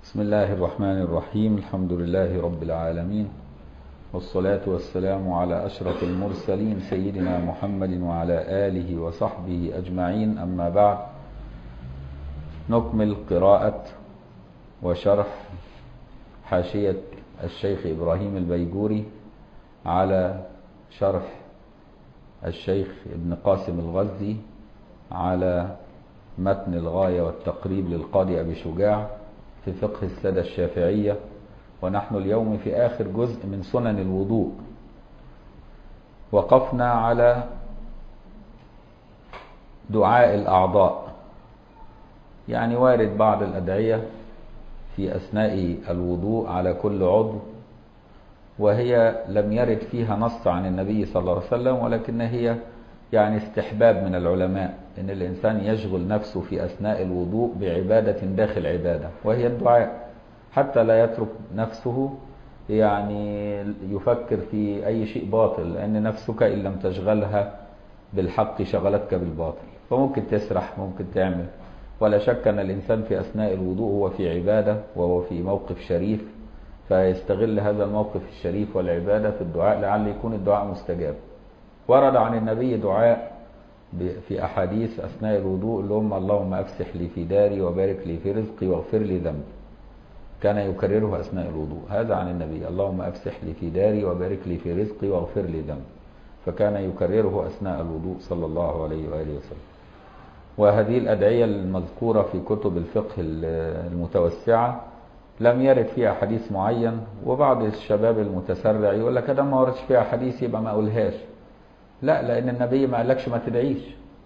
بسم الله الرحمن الرحيم الحمد لله رب العالمين والصلاة والسلام على أشرف المرسلين سيدنا محمد وعلى آله وصحبه أجمعين أما بعد نكمل قراءة وشرح حاشية الشيخ إبراهيم البيجوري على شرح الشيخ ابن قاسم الغزي على متن الغاية والتقريب للقاضي أبي شجاع في فقه السادة الشافعية ونحن اليوم في آخر جزء من سنن الوضوء وقفنا على دعاء الأعضاء يعني وارد بعض الأدعية في أثناء الوضوء على كل عضو وهي لم يرد فيها نص عن النبي صلى الله عليه وسلم ولكن هي يعني استحباب من العلماء ان الانسان يشغل نفسه في اثناء الوضوء بعباده داخل عباده وهي الدعاء حتى لا يترك نفسه يعني يفكر في اي شيء باطل لان نفسك ان لم تشغلها بالحق شغلتك بالباطل فممكن تسرح ممكن تعمل ولا شك ان الانسان في اثناء الوضوء هو في عباده وهو في موقف شريف فيستغل هذا الموقف الشريف والعباده في الدعاء لعل يكون الدعاء مستجاب ورد عن النبي دعاء في أحاديث أثناء الوضوء اللي هم اللهم أفسح لي في داري وبارك لي في رزقي واغفر لي ذنبي كان يكرره أثناء الوضوء هذا عن النبي اللهم أفسح لي في داري وبارك لي في رزقي واغفر لي ذنبي فكان يكرره أثناء الوضوء صلى الله عليه وآله وسلم وهذه الأدعية المذكورة في كتب الفقه المتوسعة لم يرد فيها حديث معين وبعض الشباب المتسرع يقول لك ده ما وردش فيها حديث يبقى ما أقولهاش لا لان النبي ما قالكش ما تدعيش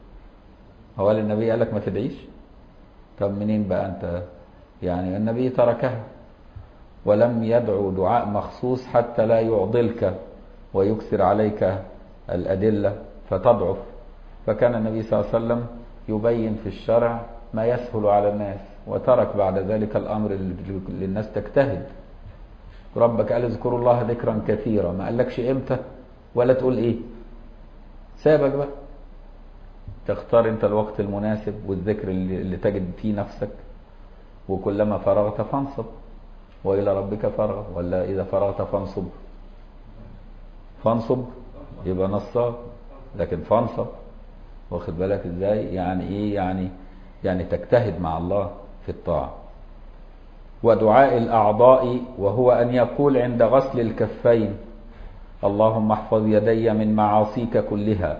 هو قال النبي قال لك ما تدعيش طب منين بقى انت يعني النبي تركها ولم يدعو دعاء مخصوص حتى لا يعضلك ويكثر عليك الأدلة فتضعف فكان النبي صلى الله عليه وسلم يبين في الشرع ما يسهل على الناس وترك بعد ذلك الأمر للناس تجتهد ربك قال اذكروا الله ذكرا كثيرا ما قالكش امتى ولا تقول ايه سابك بقى تختار انت الوقت المناسب والذكر اللي, اللي تجد فيه نفسك وكلما فرغت فانصب والى ربك فرغ ولا اذا فرغت فانصب فانصب يبقى نصاب لكن فانصب واخد بالك ازاي يعني ايه يعني يعني تجتهد مع الله في الطاعه ودعاء الاعضاء وهو ان يقول عند غسل الكفين اللهم احفظ يدي من معاصيك كلها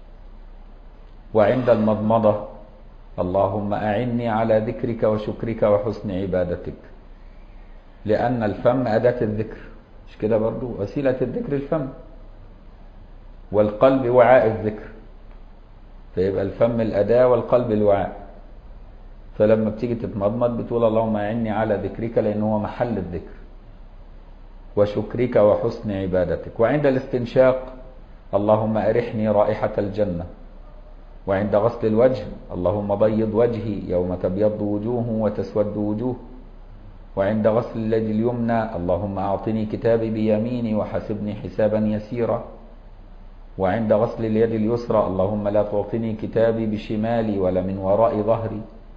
وعند المضمضة اللهم أعني على ذكرك وشكرك وحسن عبادتك لأن الفم أداة الذكر مش كده برضو وسيلة الذكر الفم والقلب وعاء الذكر فيبقى الفم الأداة والقلب الوعاء فلما بتيجي تتمضمض بتقول اللهم أعني على ذكرك لأنه هو محل الذكر وشكرك وحسن عبادتك وعند الاستنشاق اللهم أرحني رائحة الجنة وعند غسل الوجه اللهم بيض وجهي يوم تبيض وجوه وتسود وجوه وعند غسل اليد اليمنى اللهم أعطني كتابي بيميني وحسبني حسابا يسيرا وعند غسل اليد اليسرى اللهم لا تعطني كتابي بشمالي ولا من وراء ظهري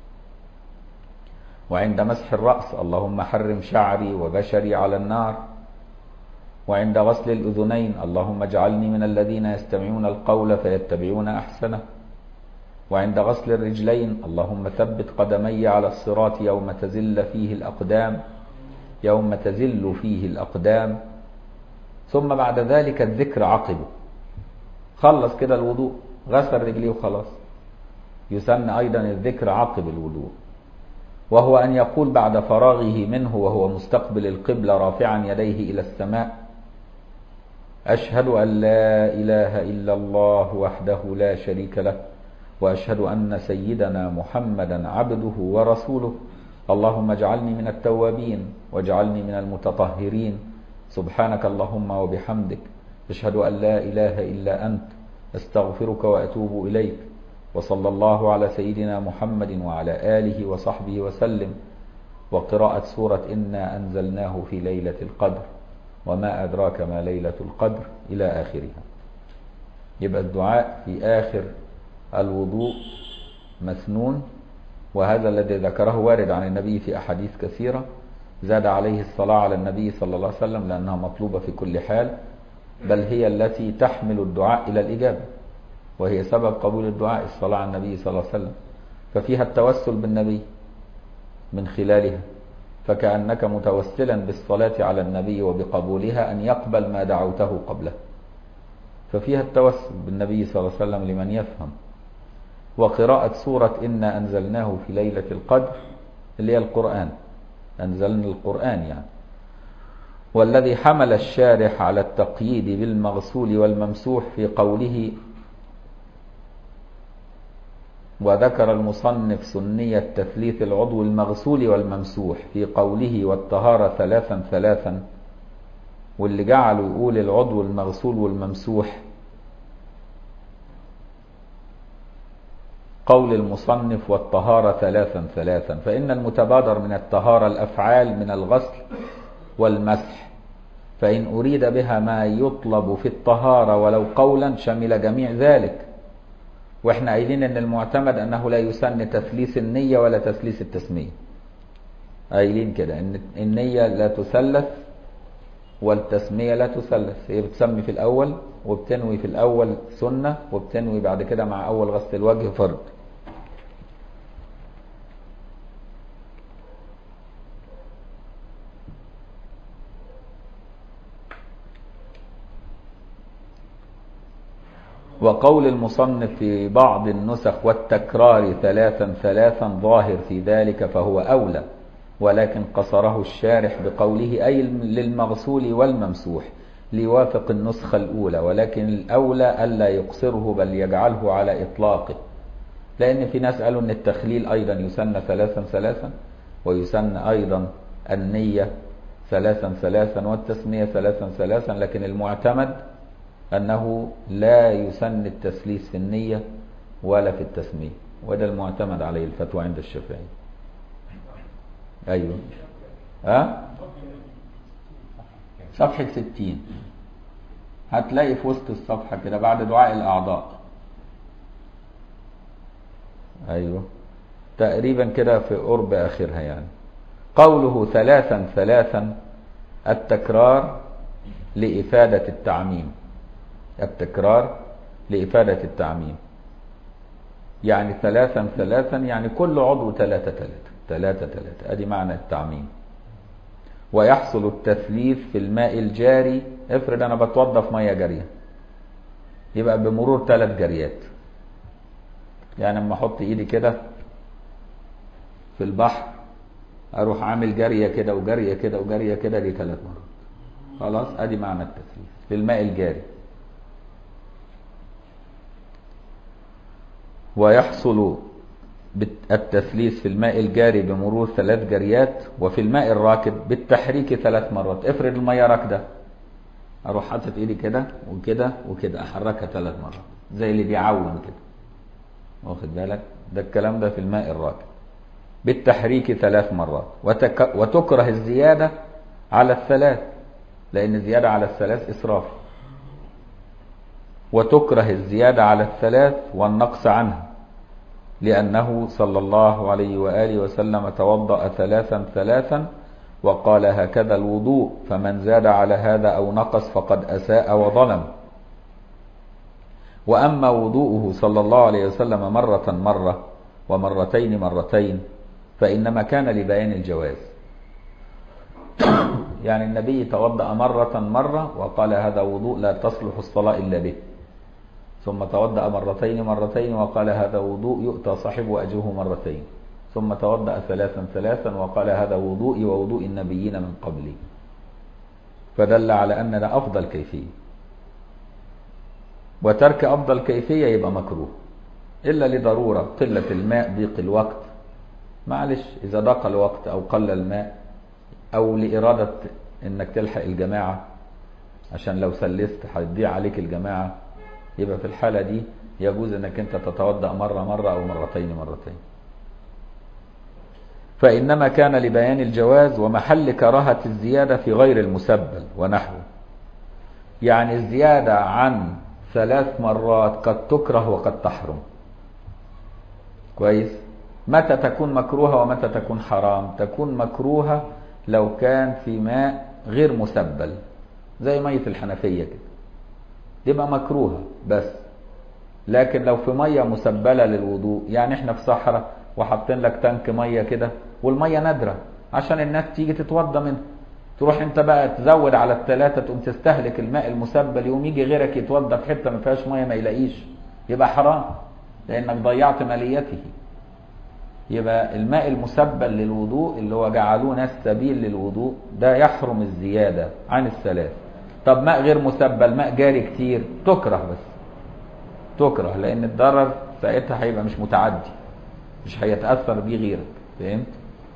وعند مسح الرأس اللهم حرم شعري وبشري على النار وعند غسل الأذنين اللهم اجعلني من الذين يستمعون القول فيتبعون أحسنه وعند غسل الرجلين اللهم ثبت قدمي على الصراط يوم تزل فيه الأقدام يوم تزل فيه الأقدام ثم بعد ذلك الذكر عقبه خلص كده الوضوء غسل رجليه وخلاص يسمى أيضا الذكر عقب الوضوء وهو أن يقول بعد فراغه منه وهو مستقبل القبلة رافعا يديه إلى السماء أشهد أن لا إله إلا الله وحده لا شريك له وأشهد أن سيدنا محمدا عبده ورسوله اللهم اجعلني من التوابين واجعلني من المتطهرين سبحانك اللهم وبحمدك أشهد أن لا إله إلا أنت أستغفرك وأتوب إليك وصلى الله على سيدنا محمد وعلى آله وصحبه وسلم وقراءة سورة إنا أنزلناه في ليلة القدر وما أدراك ما ليلة القدر إلى آخرها يبقى الدعاء في آخر الوضوء مسنون وهذا الذي ذكره وارد عن النبي في أحاديث كثيرة زاد عليه الصلاة على النبي صلى الله عليه وسلم لأنها مطلوبة في كل حال بل هي التي تحمل الدعاء إلى الإجابة وهي سبب قبول الدعاء الصلاة على النبي صلى الله عليه وسلم ففيها التوسل بالنبي من خلالها فكأنك متوسلا بالصلاة على النبي وبقبولها أن يقبل ما دعوته قبله ففيها التوسل بالنبي صلى الله عليه وسلم لمن يفهم وقراءة سورة إنا أنزلناه في ليلة القدر اللي هي القرآن أنزلنا القرآن يعني والذي حمل الشارح على التقييد بالمغسول والممسوح في قوله وذكر المصنف سنية تثليث العضو المغسول والممسوح في قوله والطهارة ثلاثا ثلاثا واللي جعلوا يقول العضو المغسول والممسوح قول المصنف والطهارة ثلاثا ثلاثا فإن المتبادر من الطهارة الأفعال من الغسل والمسح فإن أريد بها ما يطلب في الطهارة ولو قولا شمل جميع ذلك واحنا قايلين ان المعتمد انه لا يسن تثليث النية ولا تثليث التسمية قايلين كده ان النية لا تثلث والتسمية لا تثلث هي بتسمي في الاول وبتنوي في الاول سنة وبتنوي بعد كده مع اول غسل الوجه فرض وقول المصنف في بعض النسخ والتكرار ثلاثا ثلاثا ظاهر في ذلك فهو أولى ولكن قصره الشارح بقوله أي للمغسول والممسوح ليوافق النسخة الأولى ولكن الأولى ألا يقصره بل يجعله على إطلاقه لأن في ناس قالوا أن التخليل أيضا يسن ثلاثا ثلاثا ويسن أيضا النية ثلاثا ثلاثا والتسمية ثلاثا ثلاثا لكن المعتمد أنه لا يسن التثليث في النية ولا في التسمية وده المعتمد عليه الفتوى عند الشافعي أيوه أه؟ صفحة ستين هتلاقي في وسط الصفحة كده بعد دعاء الأعضاء أيوه تقريبا كده في قرب آخرها يعني قوله ثلاثا ثلاثا التكرار لإفادة التعميم التكرار لإفادة التعميم يعني ثلاثا ثلاثا يعني كل عضو ثلاثة ثلاثة ثلاثة ثلاثة أدي معنى التعميم ويحصل التثليث في الماء الجاري افرض أنا بتوضى في مية جارية يبقى بمرور ثلاث جريات يعني لما أحط إيدي كده في البحر أروح عامل جارية كده وجارية كده وجارية كده دي ثلاث مرات خلاص أدي معنى التثليث في الماء الجاري ويحصل التثليث في الماء الجاري بمرور ثلاث جريات وفي الماء الراكد بالتحريك ثلاث مرات افرض المية راكدة اروح حاطط ايدي كده وكده وكده احركها ثلاث مرات زي اللي بيعوم كده واخد بالك ده الكلام ده في الماء الراكد بالتحريك ثلاث مرات وتك... وتكره الزيادة على الثلاث لأن الزيادة على الثلاث إسراف وتكره الزيادة على الثلاث والنقص عنها لأنه صلى الله عليه وآله وسلم توضأ ثلاثا ثلاثا وقال هكذا الوضوء فمن زاد على هذا أو نقص فقد أساء وظلم وأما وضوءه صلى الله عليه وسلم مرة مرة ومرتين مرتين فإنما كان لبيان الجواز يعني النبي توضأ مرة مرة وقال هذا وضوء لا تصلح الصلاة إلا به ثم توضأ مرتين مرتين وقال هذا وضوء يؤتى صاحبه أجره مرتين ثم توضأ ثلاثا ثلاثا وقال هذا وضوئي ووضوء النبيين من قبلي فدل على أن ده أفضل كيفية وترك أفضل كيفية يبقى مكروه إلا لضرورة قلة الماء ضيق الوقت معلش إذا ضاق الوقت أو قل الماء أو لإرادة إنك تلحق الجماعة عشان لو سلست هتضيع عليك الجماعة يبقى في الحالة دي يجوز انك انت تتوضأ مرة مرة او مرتين مرتين فإنما كان لبيان الجواز ومحل كراهة الزيادة في غير المسبل ونحوه يعني الزيادة عن ثلاث مرات قد تكره وقد تحرم كويس متى تكون مكروهة ومتى تكون حرام تكون مكروهة لو كان في ماء غير مسبل زي مية الحنفية كده تبقى مكروهة بس لكن لو في مية مسبلة للوضوء يعني احنا في صحراء وحاطين لك تانك مية كده والمية نادرة عشان الناس تيجي تتوضى منها تروح انت بقى تزود على الثلاثة تقوم تستهلك الماء المسبل يقوم يجي غيرك يتوضى في حتة ما فيهاش مية ما يلاقيش يبقى حرام لانك ضيعت ماليته يبقى الماء المسبل للوضوء اللي هو جعلوه ناس سبيل للوضوء ده يحرم الزيادة عن الثلاث طب ماء غير مسبل ماء جاري كتير تكره بس تكره لان الضرر ساعتها هيبقى مش متعدي مش هيتأثر بيه غيرك فهمت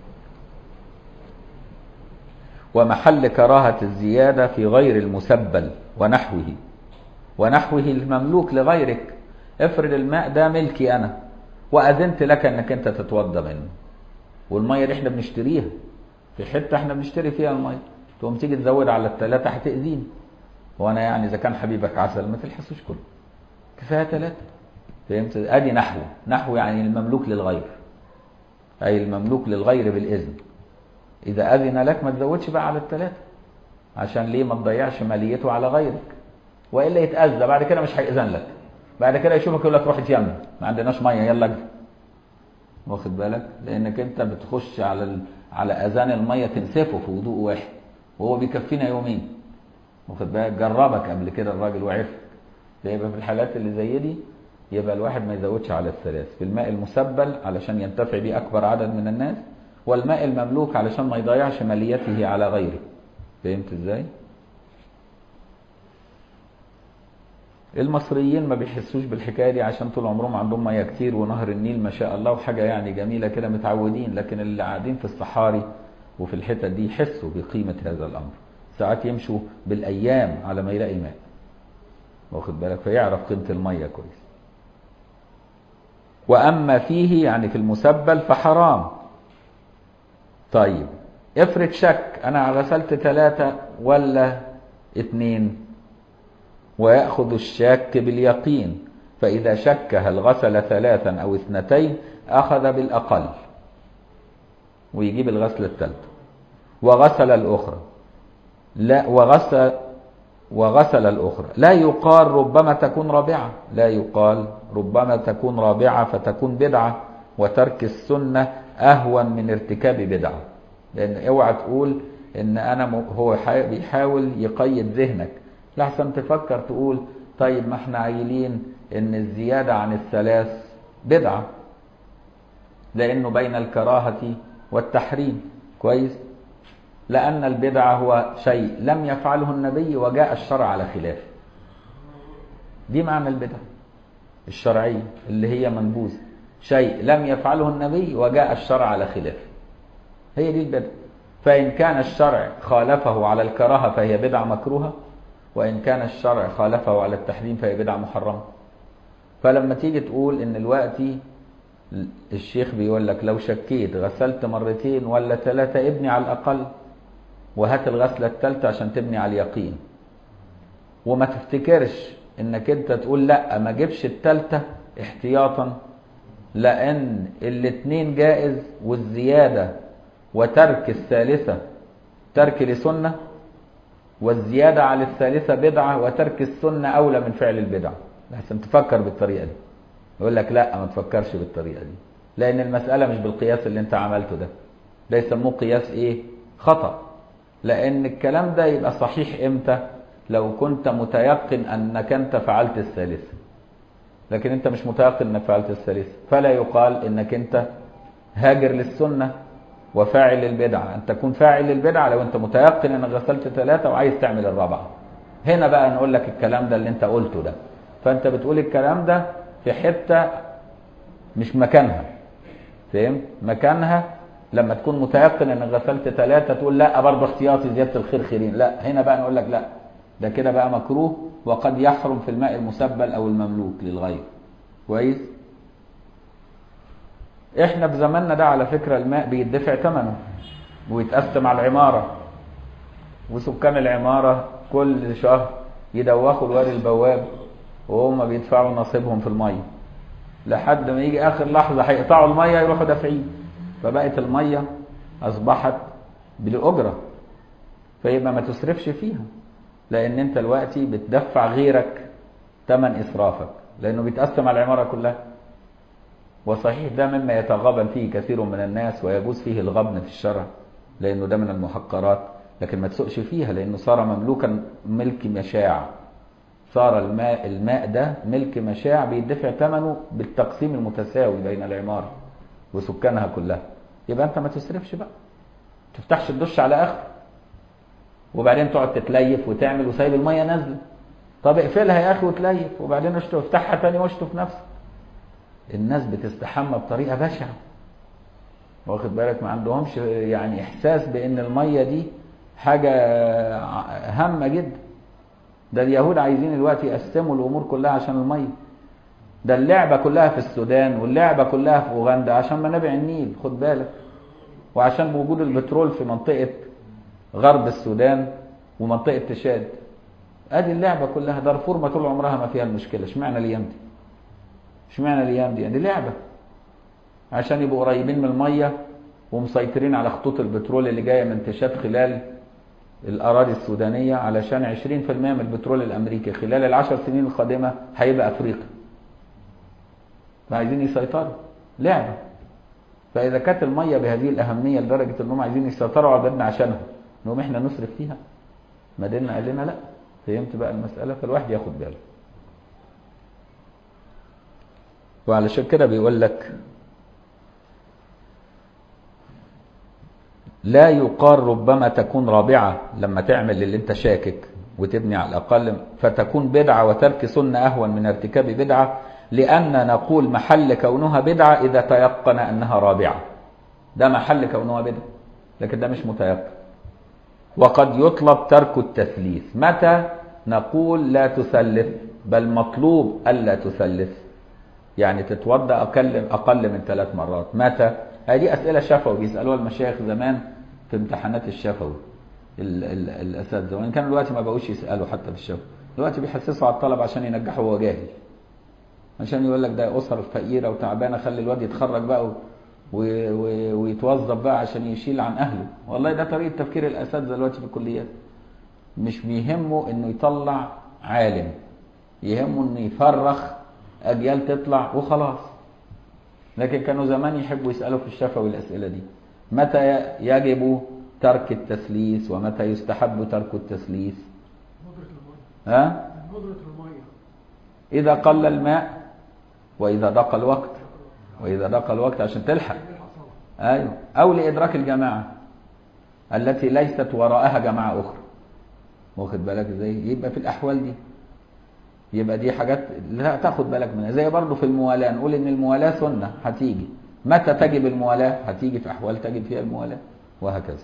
ومحل كراهة الزيادة في غير المسبل ونحوه ونحوه المملوك لغيرك افرض الماء ده ملكي انا واذنت لك انك انت تتوضى منه والميه دي احنا بنشتريها في حته احنا بنشتري فيها الميه تقوم تيجي تزود على الثلاثه هتاذيني وانا يعني اذا كان حبيبك عسل ما تلحسوش كله كفايه ثلاثه فهمت ادي نحو نحو يعني المملوك للغير اي المملوك للغير بالاذن اذا اذن لك ما تزودش بقى على الثلاثه عشان ليه ما تضيعش ماليته على غيرك والا يتاذى بعد كده مش هيأذن لك بعد كده يشوفك يقول لك روح اتيمم ما عندناش ميه يلا اجري واخد بالك لانك انت بتخش على ال... على اذان الميه تنسفه في وضوء واحد وهو بيكفينا يومين واخد بالك جربك قبل كده الراجل وعرفك فيبقى في الحالات اللي زي دي يبقى الواحد ما يزودش على الثلاث في الماء المسبل علشان ينتفع به اكبر عدد من الناس والماء المملوك علشان ما يضيعش ماليته على غيره فهمت ازاي؟ المصريين ما بيحسوش بالحكايه دي عشان طول عمرهم عندهم ميه كتير ونهر النيل ما شاء الله وحاجه يعني جميله كده متعودين لكن اللي قاعدين في الصحاري وفي الحتت دي يحسوا بقيمه هذا الامر ساعات يمشوا بالايام على ما يلاقي ماء واخد بالك فيعرف قيمه الميه كويس واما فيه يعني في المسبل فحرام طيب افرض شك انا غسلت ثلاثه ولا اتنين ويأخذ الشاك باليقين فإذا شك هل غسل ثلاثا أو اثنتين أخذ بالأقل ويجيب الغسل الثالثة وغسل الأخرى لا وغسل وغسل الأخرى لا يقال ربما تكون رابعة لا يقال ربما تكون رابعة فتكون بدعة وترك السنة أهون من ارتكاب بدعة لأن اوعى تقول إن أنا هو بيحاول يقيد ذهنك لحسن تفكر تقول طيب ما احنا عايلين ان الزيادة عن الثلاث بدعة لانه بين الكراهة والتحريم كويس لان البدعة هو شيء لم يفعله النبي وجاء الشرع على خلافه دي معنى البدعة الشرعية اللي هي منبوذة شيء لم يفعله النبي وجاء الشرع على خلافه هي دي البدعة فإن كان الشرع خالفه على الكراهة فهي بدعة مكروهة وإن كان الشرع خالفه على التحريم فهي بدعة محرمة فلما تيجي تقول إن دلوقتي الشيخ بيقول لك لو شكيت غسلت مرتين ولا ثلاثة ابني على الأقل وهات الغسلة الثالثة عشان تبني على اليقين وما تفتكرش انك انت تقول لا ما جيبش الثالثة احتياطا لان الاثنين جائز والزيادة وترك الثالثة ترك لسنة والزيادة على الثالثة بدعة وترك السنة أولى من فعل البدعة لحسن تفكر بالطريقة دي يقول لك لا ما تفكرش بالطريقة دي لأن المسألة مش بالقياس اللي أنت عملته ده ده يسموه قياس إيه خطأ لأن الكلام ده يبقى صحيح إمتى لو كنت متيقن أنك أنت فعلت الثالثة لكن أنت مش متيقن أنك فعلت الثالثة فلا يقال أنك أنت هاجر للسنة وفاعل للبدعة أن تكون فاعل للبدعة لو أنت متيقن أنك غسلت ثلاثة وعايز تعمل الرابعة هنا بقى نقول لك الكلام ده اللي أنت قلته ده فأنت بتقول الكلام ده في حتة مش مكانها فهمت مكانها لما تكون متيقن انك غسلت ثلاثة تقول لا برضه احتياطي زيادة الخير خيرين لا هنا بقى نقول لك لا ده كده بقى مكروه وقد يحرم في الماء المسبل او المملوك للغير كويس احنا في زماننا ده على فكرة الماء بيدفع ثمنه ويتقسم على العمارة وسكان العمارة كل شهر يدوخوا الوالي البواب وهم بيدفعوا نصيبهم في المية لحد ما يجي اخر لحظة هيقطعوا المية يروحوا دافعين فبقت المية اصبحت بالاجره فيبقى ما تصرفش فيها لان انت دلوقتي بتدفع غيرك ثمن اسرافك لانه بيتقسم على العماره كلها وصحيح ده مما يتغابن فيه كثير من الناس ويجوز فيه الغبن في الشرع لانه ده من المحقرات لكن ما تسوقش فيها لانه صار مملوكا ملك مشاع صار الماء الماء ده ملك مشاع بيدفع ثمنه بالتقسيم المتساوي بين العماره وسكانها كلها يبقى انت ما تسرفش بقى تفتحش الدش على اخر وبعدين تقعد تتليف وتعمل وسايب الميه نازله طب اقفلها يا اخي وتليف وبعدين اشطف افتحها تاني واشطف نفسك الناس بتستحمى بطريقه بشعه واخد بالك ما عندهمش يعني احساس بان الميه دي حاجه هامه جدا ده اليهود عايزين دلوقتي يقسموا الامور كلها عشان الميه ده اللعبه كلها في السودان واللعبه كلها في اوغندا عشان منابع النيل خد بالك وعشان وجود البترول في منطقه غرب السودان ومنطقه تشاد ادي اللعبه كلها دارفور ما طول عمرها ما فيها المشكله اشمعنى الايام دي اشمعنى الايام دي يعني لعبه عشان يبقوا قريبين من الميه ومسيطرين على خطوط البترول اللي جايه من تشاد خلال الاراضي السودانيه علشان 20% من البترول الامريكي خلال العشر سنين القادمه هيبقى افريقيا فعايزين يسيطروا لعبه فاذا كانت الميه بهذه الاهميه لدرجه انهم عايزين يسيطروا على بلدنا عشانها انهم احنا نصرف فيها ما ديننا قال لنا لا فهمت بقى المساله فالواحد ياخد باله وعلشان كده بيقول لك لا يقال ربما تكون رابعة لما تعمل اللي انت شاكك وتبني على الأقل فتكون بدعة وترك سنة أهون من ارتكاب بدعة لأن نقول محل كونها بدعة إذا تيقن أنها رابعة ده محل كونها بدعة لكن ده مش متيقن وقد يطلب ترك التثليث متى نقول لا تثلث بل مطلوب ألا تثلث يعني تتوضا اقل اقل من ثلاث مرات متى هذه اسئله شفوي بيسالوها المشايخ زمان في امتحانات الشفوي الاساتذه وان كانوا دلوقتي ما بقوش يسالوا حتى في الشفوي دلوقتي بيحسسوا على الطلب عشان ينجحوا وهو جاهل عشان يقول لك ده اسر فقيره وتعبانه خلي الواد يتخرج بقى و... و... و... ويتوظف بقى عشان يشيل عن اهله والله ده طريقه تفكير الاساتذه دلوقتي في الكليات مش بيهمه انه يطلع عالم يهمه انه يفرخ اجيال تطلع وخلاص لكن كانوا زمان يحبوا يسالوا في الشفوي الاسئله دي متى يجب ترك التثليث ومتى يستحب ترك التثليث ها ندرة المية اذا قل الماء واذا ضاق الوقت واذا ضاق الوقت عشان تلحق ايوه او لادراك الجماعه التي ليست وراءها جماعه اخرى واخد بالك ازاي يبقى في الاحوال دي يبقى دي حاجات لا تاخد بالك منها زي برضه في الموالاه نقول ان الموالاه سنه هتيجي متى تجب الموالاه هتيجي في احوال تجب فيها الموالاه وهكذا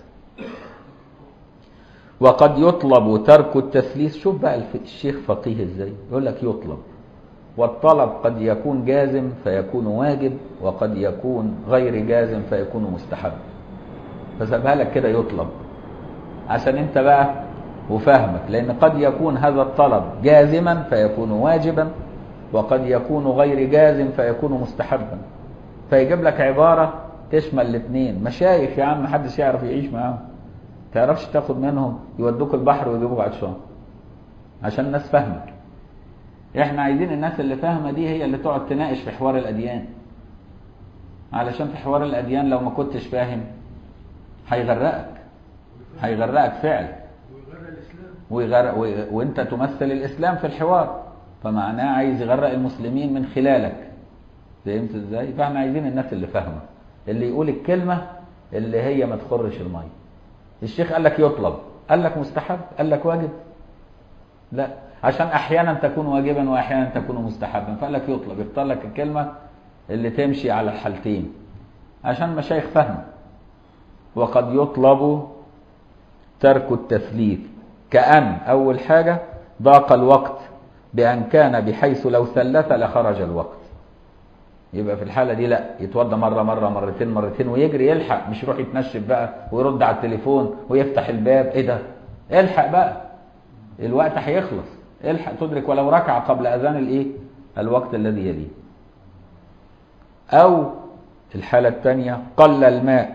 وقد يطلب ترك التثليث شوف بقى الف- الشيخ فقيه ازاي يقول لك يطلب والطلب قد يكون جازم فيكون واجب وقد يكون غير جازم فيكون مستحب فسابها لك كده يطلب عشان انت بقى وفهمك لان قد يكون هذا الطلب جازما فيكون واجبا وقد يكون غير جازم فيكون مستحبا فيجيب لك عبارة تشمل الاثنين مشايخ يا عم محدش يعرف يعيش معاهم تعرفش تاخد منهم يودوك البحر ويجيبوك عطشان عشان الناس فاهمة احنا عايزين الناس اللي فاهمة دي هي اللي تقعد تناقش في حوار الأديان علشان في حوار الأديان لو ما كنتش فاهم هيغرقك هيغرقك فعل ويغرق الإسلام ويغرق و... وانت تمثل الاسلام في الحوار فمعناه عايز يغرق المسلمين من خلالك فهمت ازاي فاحنا عايزين الناس اللي فاهمه اللي يقول الكلمه اللي هي ما تخرش الميه الشيخ قال لك يطلب قال لك مستحب قال لك واجب لا عشان احيانا تكون واجبا واحيانا تكون مستحبا فقال لك يطلب يختار لك الكلمه اللي تمشي على الحالتين عشان مشايخ فاهمه وقد يطلب ترك التثليث كأن أول حاجة ضاق الوقت بأن كان بحيث لو ثلث لخرج الوقت يبقى في الحالة دي لا يتوضى مرة مرة مرتين مرتين ويجري يلحق مش يروح يتنشف بقى ويرد على التليفون ويفتح الباب ايه ده الحق بقى الوقت هيخلص الحق تدرك ولو ركعة قبل أذان الايه الوقت الذي يليه أو الحالة الثانية قل الماء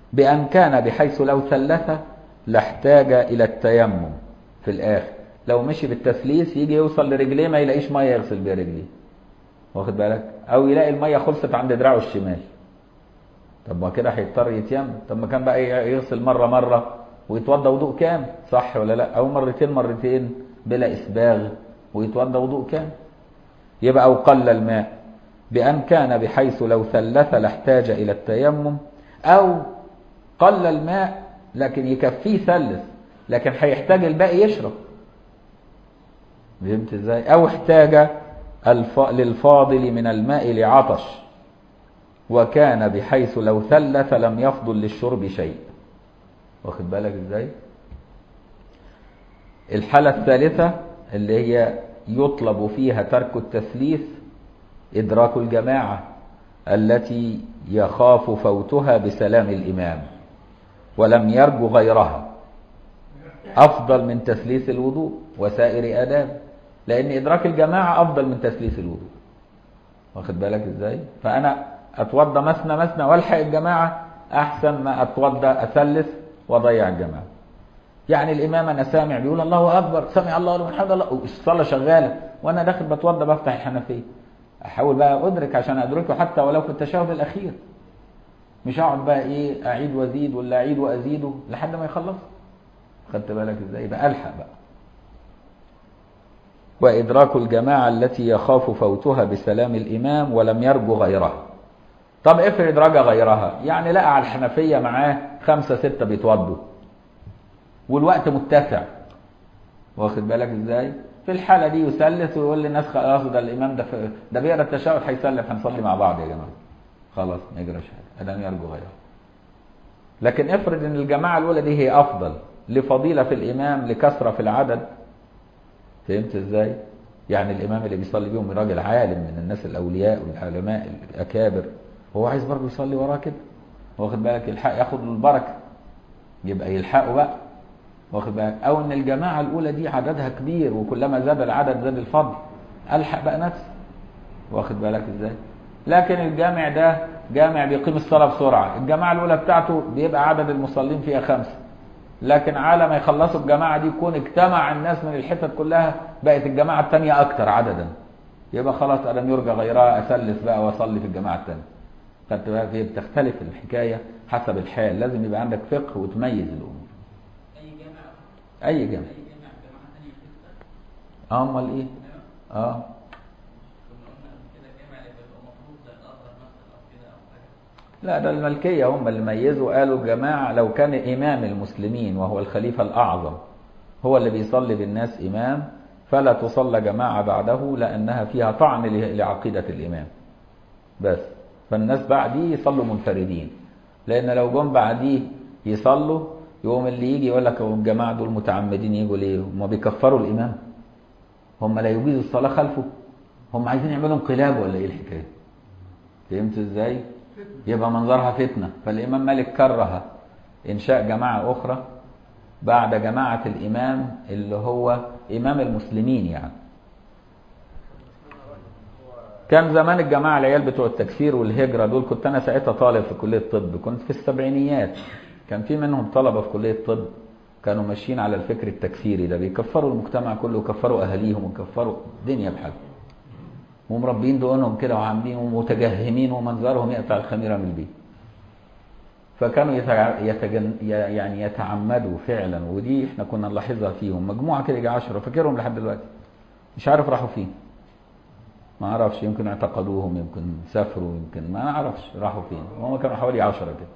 بأن كان بحيث لو ثلث لاحتاج إلى التيمم في الآخر لو مشي بالتثليث يجي يوصل لرجليه ما يلاقيش مية يغسل بيها رجليه واخد بالك أو يلاقي المية خلصت عند دراعه الشمال طب ما كده هيضطر يتيمم طب ما كان بقى يغسل مرة مرة ويتوضى وضوء كامل صح ولا لا أو مرتين مرتين بلا إسباغ ويتوضى وضوء كامل يبقى أو قل الماء بأن كان بحيث لو ثلث لاحتاج إلى التيمم أو قل الماء لكن يكفيه ثلث لكن هيحتاج الباقي يشرب فهمت ازاي او احتاج الف... للفاضل من الماء لعطش وكان بحيث لو ثلث لم يفضل للشرب شيء واخد بالك ازاي الحالة الثالثة اللي هي يطلب فيها ترك التثليث إدراك الجماعة التي يخاف فوتها بسلام الإمام ولم يرجو غيرها أفضل من تثليث الوضوء وسائر آداب لأن إدراك الجماعة أفضل من تثليث الوضوء واخد بالك إزاي فأنا أتوضى مثنى مثنى والحق الجماعة أحسن ما أتوضى أثلث وأضيع الجماعة يعني الإمام أنا سامع بيقول الله أكبر سمع الله لمن حمد الله الصلاة شغالة وأنا داخل بتوضى بفتح الحنفية أحاول بقى أدرك عشان أدركه حتى ولو في التشهد الأخير مش أقعد بقى إيه أعيد وأزيد ولا أعيد وأزيده لحد ما يخلص خدت بالك إزاي يبقى ألحق بقى وإدراك الجماعة التي يخاف فوتها بسلام الإمام ولم يرجو غيرها طب افرض رجا غيرها يعني لقى على الحنفية معاه خمسة ستة بيتوضوا والوقت متسع واخد بالك ازاي في الحالة دي يسلس ويقول للناس خلاص ده الإمام ده في ده بيقرا التشهد هيسلم هنصلي مع بعض يا جماعة خلاص ما يجراش حاجة ادام يرجو غيرها لكن افرض ان الجماعة الأولى دي هي أفضل لفضيلة في الإمام لكثرة في العدد فهمت ازاي؟ يعني الإمام اللي بيصلي بيهم راجل عالم من الناس الأولياء والعلماء الأكابر هو عايز برضه يصلي وراه كده واخد بالك يلحق ياخد البركة يبقى يلحقه بقى واخد بالك أو إن الجماعة الأولى دي عددها كبير وكلما زاد العدد زاد الفضل ألحق بقى نفسي واخد بالك ازاي؟ لكن الجامع ده جامع بيقيم الصلاة بسرعة الجماعة الأولى بتاعته بيبقى عدد المصلين فيها خمسة لكن على ما يخلصوا الجماعة دي يكون اجتمع الناس من الحتت كلها بقت الجماعة التانية أكتر عددا يبقى خلاص ألم يرجى غيرها أسلس بقى وأصلي في الجماعة التانية خدت بالك هي بتختلف الحكاية حسب الحال لازم يبقى عندك فقه وتميز الأمور أي جامعة أي جامع أي جامعة جامعة تانية بتفتح اه امال ايه اه كنا قلنا قبل كده الجامع اللي بيبقى مفروض زي الأزهر مثلا أو كده أو حاجة لا ده الملكية هم اللي ميزوا قالوا جماعة لو كان إمام المسلمين وهو الخليفة الأعظم هو اللي بيصلي بالناس إمام فلا تصلى جماعة بعده لأنها فيها طعن ل- لعقيدة الإمام بس فالناس بعديه يصلوا منفردين لأن لو جم بعديه يصلوا يقوم اللي يجي يقول لك هو الجماعة دول متعمدين يجوا ليه؟ هم بيكفروا الإمام هم لا يجيزوا الصلاة خلفه هم عايزين يعملوا انقلاب ولا إيه الحكاية؟ فهمت إزاي؟ يبقى منظرها فتنة فالإمام مالك كره إنشاء جماعة أخرى بعد جماعة الإمام اللي هو إمام المسلمين يعني كان زمان الجماعة العيال بتوع التكفير والهجرة دول كنت أنا ساعتها طالب في كلية الطب كنت في السبعينيات كان في منهم طلبة في كلية الطب كانوا ماشيين على الفكر التكفيري ده بيكفروا المجتمع كله ويكفروا أهاليهم ويكفروا الدنيا بحالها ومربين دقونهم كده وعاملين ومتجهمين ومنظرهم يقطع الخميرة من البيت فكانوا يتع... يتجن... ي- يعني يتعمدوا فعلا ودي احنا كنا نلاحظها فيهم مجموعة كده يجي 10 فاكرهم لحد دلوقتي مش عارف راحوا فين ما اعرفش يمكن اعتقلوهم يمكن سافروا يمكن ما اعرفش راحوا فين هم كانوا حوالي 10 كده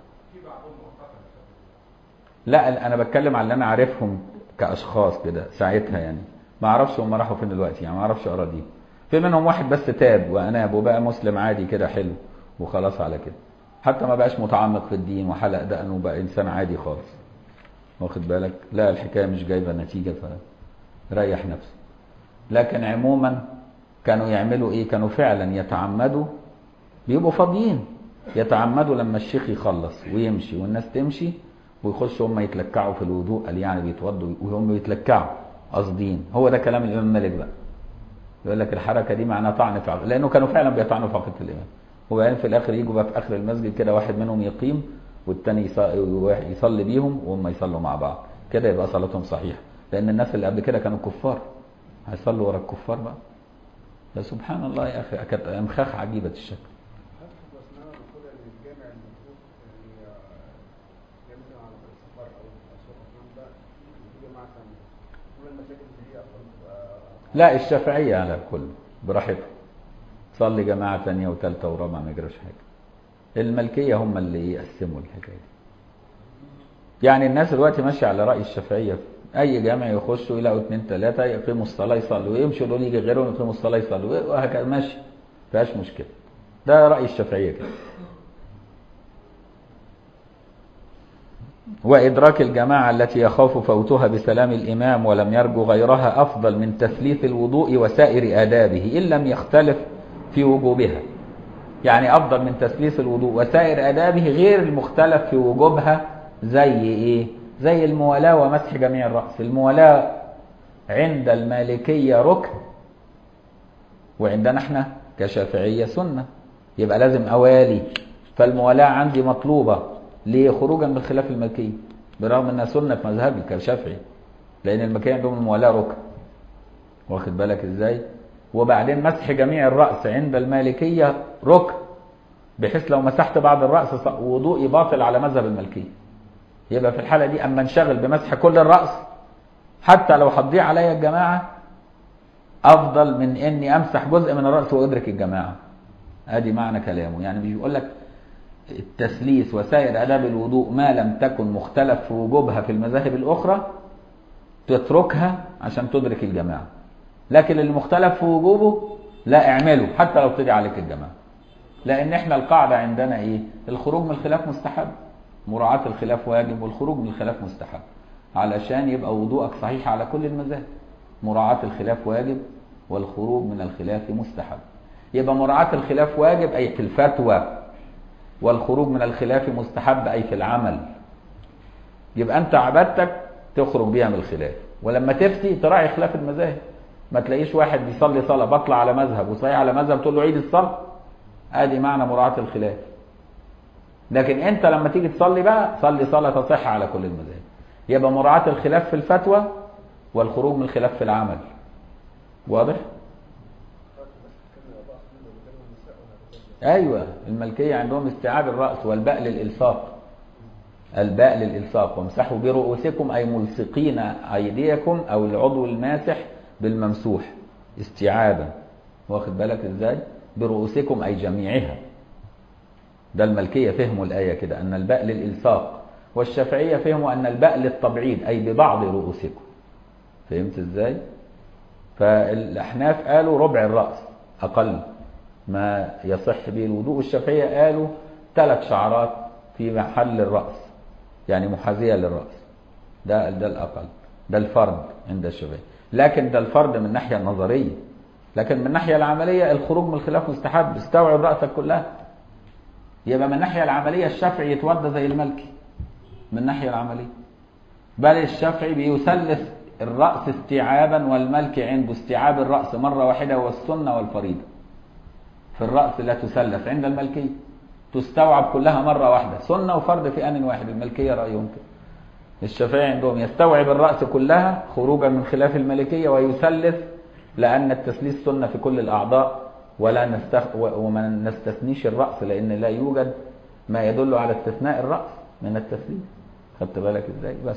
لا انا بتكلم على اللي انا عارفهم كاشخاص كده ساعتها يعني ما اعرفش هم راحوا فين دلوقتي يعني ما اعرفش اراضيهم في منهم واحد بس تاب واناب وبقى مسلم عادي كده حلو وخلاص على كده حتى ما بقاش متعمق في الدين وحلق دقنه وبقى انسان عادي خالص واخد بالك لا الحكايه مش جايبه نتيجه فريح نفسه لكن عموما كانوا يعملوا ايه كانوا فعلا يتعمدوا بيبقوا فاضيين يتعمدوا لما الشيخ يخلص ويمشي والناس تمشي ويخشوا هم يتلكعوا في الوضوء قال يعني بيتوضوا وهم يتلكعوا قاصدين هو ده كلام الامام مالك بقى يقول لك الحركه دي معناها طعن في عقيدة لانه كانوا فعلا بيطعنوا في عقيده الامام وبعدين في الاخر يجوا بقى في اخر المسجد كده واحد منهم يقيم والتاني يص- يصلي بيهم وهم يصلوا مع بعض كده يبقى صلاتهم صحيحة لأن الناس اللي قبل كده كانوا كفار هيصلوا ورا الكفار بقى ده سبحان الله يا أخي كانت أمخاخ عجيبة الشكل حتى في أثناء الدخول للجامع المفروض يعني جاي مثلا على طريق سفر أو أسواق أفلام ده في جماعة ثانية كل المساجد اللي هي أصلا بتبقى لا الشافعية على الكل براحتهم صلي جماعة ثانية وثالثة ورابعة ما يجراش حاجة الملكية هم اللي يقسموا الحكاية دي. يعني الناس دلوقتي ماشية على رأي الشافعية أي جامع يخشوا يلاقوا اثنين ثلاثة يقيموا الصلاة يصلوا ويمشوا دول يجي غيرهم يقيموا الصلاة يصلوا وهكذا ماشي فيهاش مشكلة ده رأي الشافعية كده وإدراك الجماعة التي يخاف فوتها بسلام الإمام ولم يرجو غيرها أفضل من تثليث الوضوء وسائر آدابه إن لم يختلف في وجوبها يعني أفضل من تثليث الوضوء وسائر آدابه غير المختلف في وجوبها زي إيه؟ زي الموالاة ومسح جميع الرأس الموالاة عند المالكية ركن وعندنا احنا كشافعية سنة يبقى لازم أوالي فالموالاة عندي مطلوبة ليه خروجا من خلاف الملكية برغم انها سنة في مذهبي كشافعي لأن الملكية عندهم الموالاة ركن واخد بالك ازاي وبعدين مسح جميع الرأس عند المالكية ركن بحيث لو مسحت بعض الرأس ص- وضوئي باطل على مذهب الملكية يبقى في الحالة دي أما انشغل بمسح كل الرأس حتى لو هتضيع عليا الجماعة أفضل من إني أمسح جزء من الرأس وأدرك الجماعة ادي معنى كلامه يعني بيقول لك التثليث وسائر آداب الوضوء ما لم تكن مختلف في وجوبها في المذاهب الأخرى تتركها عشان تدرك الجماعة لكن اللي مختلف في وجوبه لا اعمله حتى لو تضيع عليك الجماعة لأن احنا القاعدة عندنا ايه الخروج من الخلاف مستحب مراعاة الخلاف واجب والخروج من الخلاف مستحب علشان يبقى وضوءك صحيح على كل المذاهب مراعاة الخلاف واجب والخروج من الخلاف مستحب يبقى مراعاة الخلاف واجب أي في الفتوى والخروج من الخلاف مستحب أي في العمل يبقى أنت عبادتك تخرج بيها من الخلاف ولما تفتي تراعي خلاف المذاهب ما تلاقيش واحد بيصلي صلاة بطلع على مذهب وصحيح على مذهب تقول له عيد الصلاة ادي معنى مراعاة الخلاف لكن انت لما تيجي تصلي بقى صلي صلاة تصح على كل المذاهب يبقى مراعاة الخلاف في الفتوى والخروج من الخلاف في العمل واضح؟ ايوه الملكيه عندهم استيعاب الراس والباء للالصاق الباء للالصاق وامسحوا برؤوسكم اي ملصقين ايديكم او العضو الماسح بالممسوح استيعابا واخد بالك ازاي برؤوسكم اي جميعها ده الملكيه فهموا الايه كده ان الباء للالصاق والشافعيه فهموا ان الباء للتبعيد اي ببعض رؤوسكم فهمت ازاي فالاحناف قالوا ربع الراس اقل ما يصح به الوضوء الشافعية قالوا ثلاث شعرات في محل الرأس يعني محاذية للرأس ده ده الأقل ده الفرد عند الشافعية لكن ده الفرد من الناحية النظرية لكن من الناحية العملية الخروج من الخلاف مستحب استوعب رأسك كلها يبقى من الناحية العملية الشافعي يتوضى زي الملكي من الناحية العملية بل الشافعي بيثلث الرأس استيعابا والملكي عنده استيعاب الرأس مرة واحدة والسنة والفريضة في الرأس لا تسلف عند الملكية تستوعب كلها مرة واحدة سنة وفرض في آن واحد الملكية رأيهم كده الشافعي عندهم يستوعب الرأس كلها خروجا من خلاف الملكية ويسلف لأن التسليس سنة في كل الأعضاء ولا نستخ... وما نستثنيش الرأس لأن لا يوجد ما يدل على استثناء الرأس من التسليس خدت بالك ازاي بس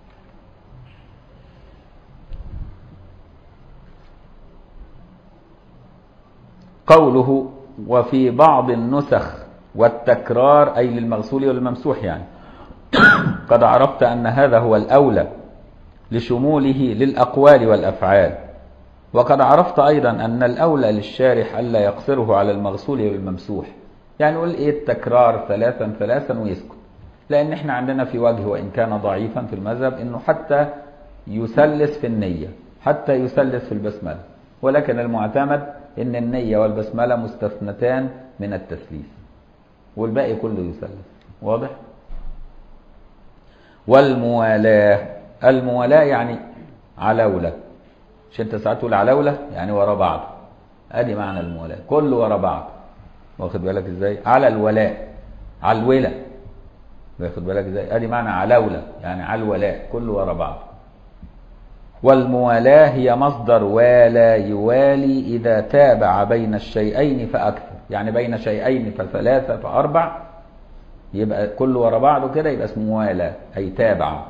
قوله وفي بعض النسخ والتكرار أي للمغسول والممسوح يعني قد عرفت أن هذا هو الأولى لشموله للأقوال والأفعال وقد عرفت أيضا أن الأولى للشارح ألا يقصره على المغسول والممسوح يعني يقول إيه التكرار ثلاثا ثلاثا ويسكت لأن إحنا عندنا في وجه وإن كان ضعيفا في المذهب إنه حتى يسلس في النية حتى يسلس في البسملة ولكن المعتمد ان النية والبسملة مستثنتان من التثليث والباقي كله يسلس واضح والموالاة الموالاة يعني علولة مش انت ساعات تقول علولة يعني ورا بعض ادي معنى الموالاة كله ورا بعض واخد بالك ازاي على الولاء على الولاء واخد بالك ازاي ادي معنى علولة يعني على الولاء كله ورا بعض والموالاة هي مصدر والى يوالي إذا تابع بين الشيئين فأكثر يعني بين شيئين فثلاثة فأربع يبقى كله ورا بعضه كده يبقى اسمه موالاة أي تابع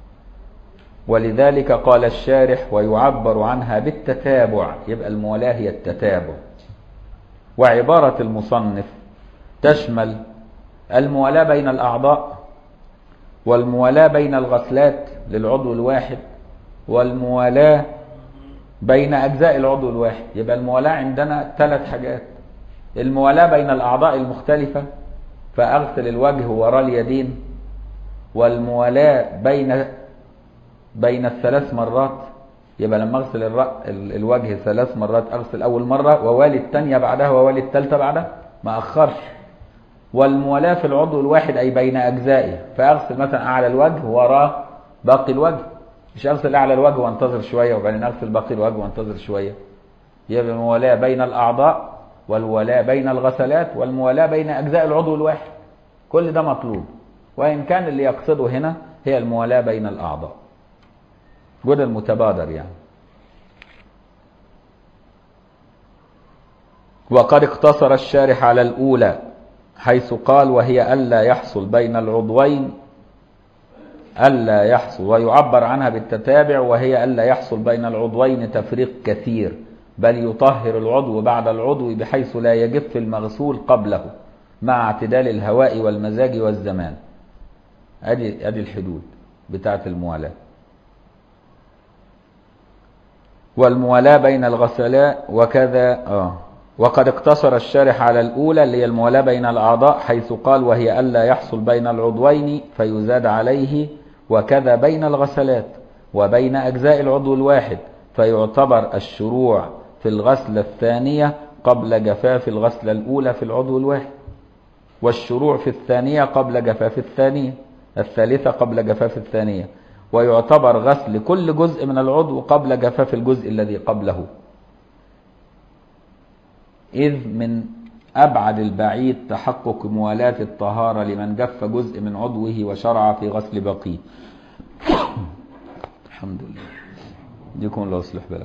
ولذلك قال الشارح ويعبر عنها بالتتابع يبقى الموالاة هي التتابع وعبارة المصنف تشمل الموالاة بين الأعضاء والموالاة بين الغسلات للعضو الواحد والموالاة بين أجزاء العضو الواحد يبقى الموالاة عندنا ثلاث حاجات الموالاة بين الأعضاء المختلفة فأغسل الوجه وراء اليدين والموالاة بين بين الثلاث مرات يبقى لما اغسل الرأ... الوجه ثلاث مرات اغسل اول مره ووالي الثانيه بعدها ووالي الثالثه بعدها ما اخرش والموالاه في العضو الواحد اي بين اجزائه فاغسل مثلا اعلى الوجه وراه باقي الوجه مش اغسل اعلى الوجه وانتظر شويه وبعدين اغسل باقي الوجه وانتظر شويه يبقى الموالاه بين الاعضاء والولاء بين الغسلات والموالاه بين اجزاء العضو الواحد كل ده مطلوب وان كان اللي يقصده هنا هي الموالاه بين الاعضاء جد المتبادر يعني وقد اقتصر الشارح على الأولى حيث قال وهي ألا يحصل بين العضوين ألا يحصل ويعبر عنها بالتتابع وهي ألا يحصل بين العضوين تفريق كثير بل يطهر العضو بعد العضو بحيث لا يجف المغسول قبله مع اعتدال الهواء والمزاج والزمان أدي, أدي الحدود بتاعة الموالاة والموالاة بين الغسلاء وكذا آه وقد اقتصر الشارح على الأولى اللي هي الموالاة بين الأعضاء حيث قال وهي ألا يحصل بين العضوين فيزاد عليه وكذا بين الغسلات وبين أجزاء العضو الواحد فيعتبر الشروع في الغسلة الثانية قبل جفاف الغسلة الأولى في العضو الواحد والشروع في الثانية قبل جفاف الثانية الثالثة قبل جفاف الثانية ويعتبر غسل كل جزء من العضو قبل جفاف الجزء الذي قبله إذ من أبعد البعيد تحقق موالاة الطهارة لمن جف جزء من عضوه وشرع في غسل بقيه الحمد لله يكون الله يصلح بالكم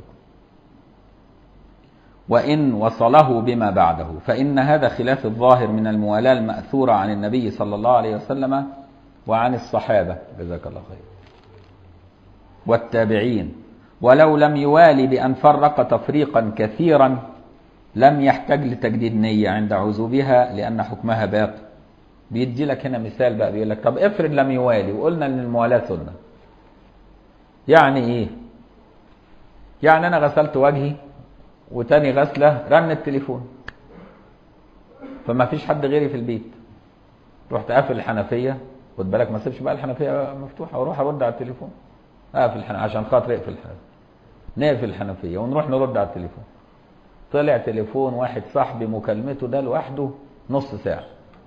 وإن وصله بما بعده فإن هذا خلاف الظاهر من الموالاة المأثورة عن النبي صلى الله عليه وسلم وعن الصحابة جزاك الله خير والتابعين ولو لم يوالي بأن فرق تفريقا كثيرا لم يحتاج لتجديد نية عند عزوبها لأن حكمها باقي بيدي لك هنا مثال بقى بيقول لك طب افرض لم يوالي وقلنا ان الموالاة سنة يعني ايه يعني انا غسلت وجهي وتاني غسلة رن التليفون فما فيش حد غيري في البيت رحت قافل الحنفية خد بالك ما سيبش بقى الحنفية مفتوحة واروح ارد على التليفون اقفل الحنفية عشان خاطر اقفل الحنفية نقفل الحنفية ونروح نرد على التليفون طلع تليفون واحد صاحبي مكالمته ده لوحده نص ساعة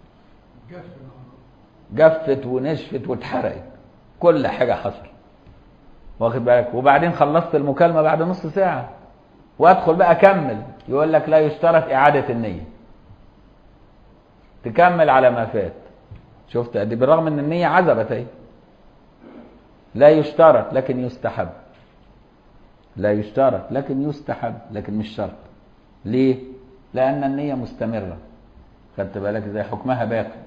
جفت ونشفت واتحرقت كل حاجة حصل واخد بالك وبعدين خلصت المكالمة بعد نص ساعة وادخل بقى اكمل يقول لك لا يشترط اعادة النية تكمل على ما فات شفت دي بالرغم ان النية عزبت اهي لا يشترط لكن يستحب لا يشترط لكن يستحب لكن مش شرط ليه لان النية مستمرة خدت بالك ازاي حكمها باقي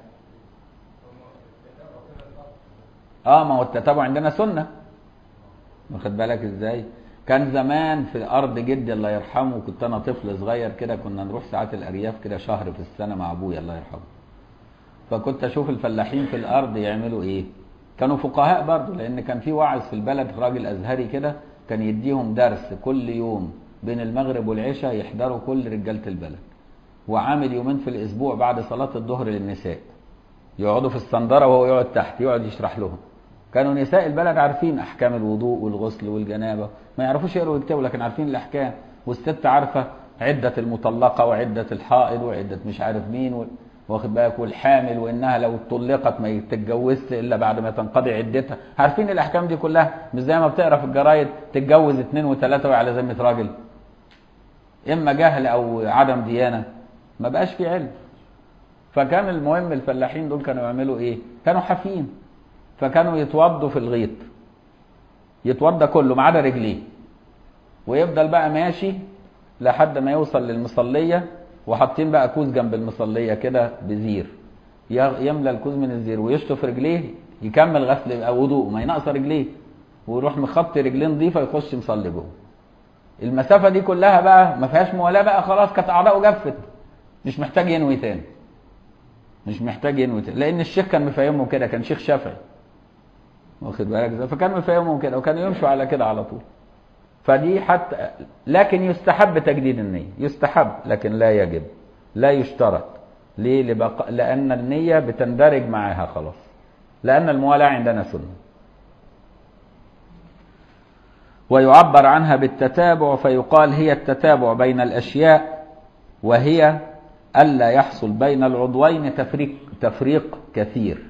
اه ما هو التتابع عندنا سنة واخد بالك ازاي كان زمان في ارض جدي الله يرحمه كنت انا طفل صغير كده كنا نروح ساعات الارياف كده شهر في السنه مع ابويا الله يرحمه فكنت اشوف الفلاحين في الارض يعملوا ايه كانوا فقهاء برضه لان كان في واعظ في البلد راجل ازهري كده كان يديهم درس كل يوم بين المغرب والعشاء يحضروا كل رجاله البلد وعامل يومين في الاسبوع بعد صلاه الظهر للنساء يقعدوا في الصندره وهو يقعد تحت يقعد يشرح لهم كانوا نساء البلد عارفين احكام الوضوء والغسل والجنابه ما يعرفوش يقروا ويكتبوا لكن عارفين الاحكام والست عارفه عده المطلقه وعده الحائض وعده مش عارف مين و... واخد بالك والحامل وانها لو طلقت ما تتجوزش الا بعد ما تنقضي عدتها عارفين الاحكام دي كلها مش زي ما بتقرا في الجرايد تتجوز اثنين وثلاثه وعلى ذمه راجل اما جهل او عدم ديانه ما بقاش في علم فكان المهم الفلاحين دول كانوا يعملوا ايه كانوا حافين فكانوا يتوضوا في الغيط يتوضى كله ما عدا رجليه ويفضل بقى ماشي لحد ما يوصل للمصليه وحاطين بقى كوز جنب المصليه كده بزير ي- يملى الكوز من الزير ويشطف رجليه يكمل غسل أو وضوء ما ينقص رجليه ويروح مخطي رجليه نظيفه يخش مصلي جوه المسافه دي كلها بقى ما فيهاش موالاه بقى خلاص كانت اعضائه جفت مش محتاج ينوي تاني مش محتاج ينوي تاني لان الشيخ كان مفهمه كده كان شيخ شافعي واخد بالك ازاي فكان مفهمهم كده وكانوا يمشوا على كده على طول فدي حتى لكن يستحب تجديد النية يستحب لكن لا يجب لا يشترط ليه لبق... لأن النية بتندرج معاها خلاص لأن الموالاة عندنا سنة ويعبر عنها بالتتابع فيقال هي التتابع بين الأشياء وهي ألا يحصل بين العضوين تفريق تفريق كثير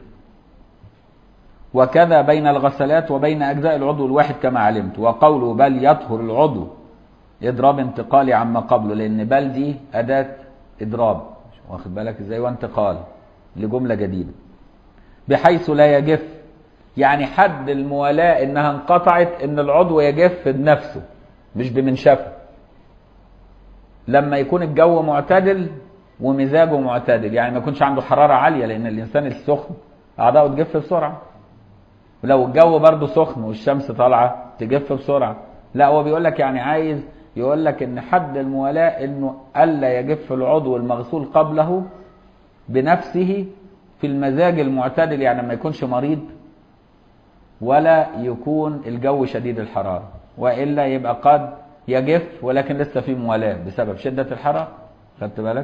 وكذا بين الغسلات وبين أجزاء العضو الواحد كما علمت وقوله بل يطهر العضو إضراب انتقالي عما قبله لأن بل دي أداة إضراب واخد بالك إزاي وانتقال لجملة جديدة بحيث لا يجف يعني حد الموالاة إنها انقطعت إن العضو يجف بنفسه مش بمنشفه لما يكون الجو معتدل ومزاجه معتدل يعني ما يكونش عنده حرارة عالية لأن الإنسان السخن أعضاؤه تجف بسرعة ولو الجو برضه سخن والشمس طالعه تجف بسرعه لا هو بيقول لك يعني عايز يقول لك ان حد الموالاه انه الا يجف العضو المغسول قبله بنفسه في المزاج المعتدل يعني ما يكونش مريض ولا يكون الجو شديد الحراره والا يبقى قد يجف ولكن لسه في موالاه بسبب شده الحراره خدت بالك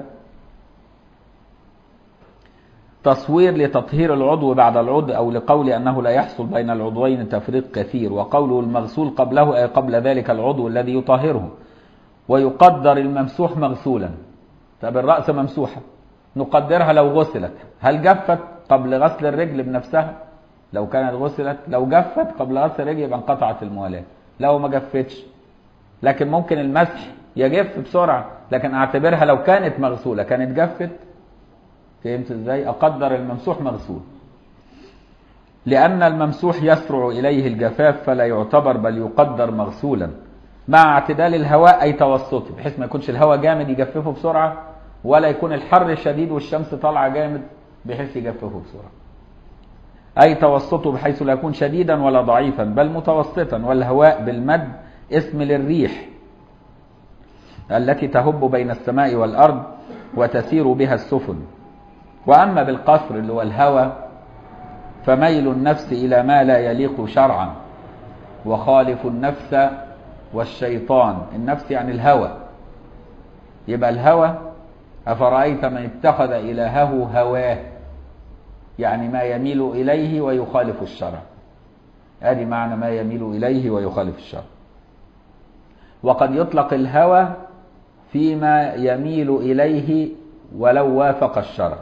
تصوير لتطهير العضو بعد العضو أو لقول أنه لا يحصل بين العضوين تفريق كثير وقوله المغسول قبله أي قبل ذلك العضو الذي يطهره ويقدر الممسوح مغسولا طب الرأس ممسوحة نقدرها لو غسلت هل جفت قبل غسل الرجل بنفسها لو كانت غسلت لو جفت قبل غسل الرجل يبقى انقطعت الموالاة لو ما جفتش لكن ممكن المسح يجف بسرعة لكن اعتبرها لو كانت مغسولة كانت جفت فهمت ازاي اقدر الممسوح مغسول لان الممسوح يسرع اليه الجفاف فلا يعتبر بل يقدر مغسولا مع اعتدال الهواء اي توسطه بحيث ما يكونش الهواء جامد يجففه بسرعه ولا يكون الحر شديد والشمس طالعه جامد بحيث يجففه بسرعه اي توسطه بحيث لا يكون شديدا ولا ضعيفا بل متوسطا والهواء بالمد اسم للريح التي تهب بين السماء والارض وتسير بها السفن وأما بالقصر اللي هو الهوى فميل النفس إلى ما لا يليق شرعا وخالف النفس والشيطان النفس يعني الهوى يبقى الهوى أفرأيت من اتخذ إلهه هواه يعني ما يميل إليه ويخالف الشرع ادي معنى ما يميل إليه ويخالف الشرع وقد يطلق الهوى فيما يميل إليه ولو وافق الشرع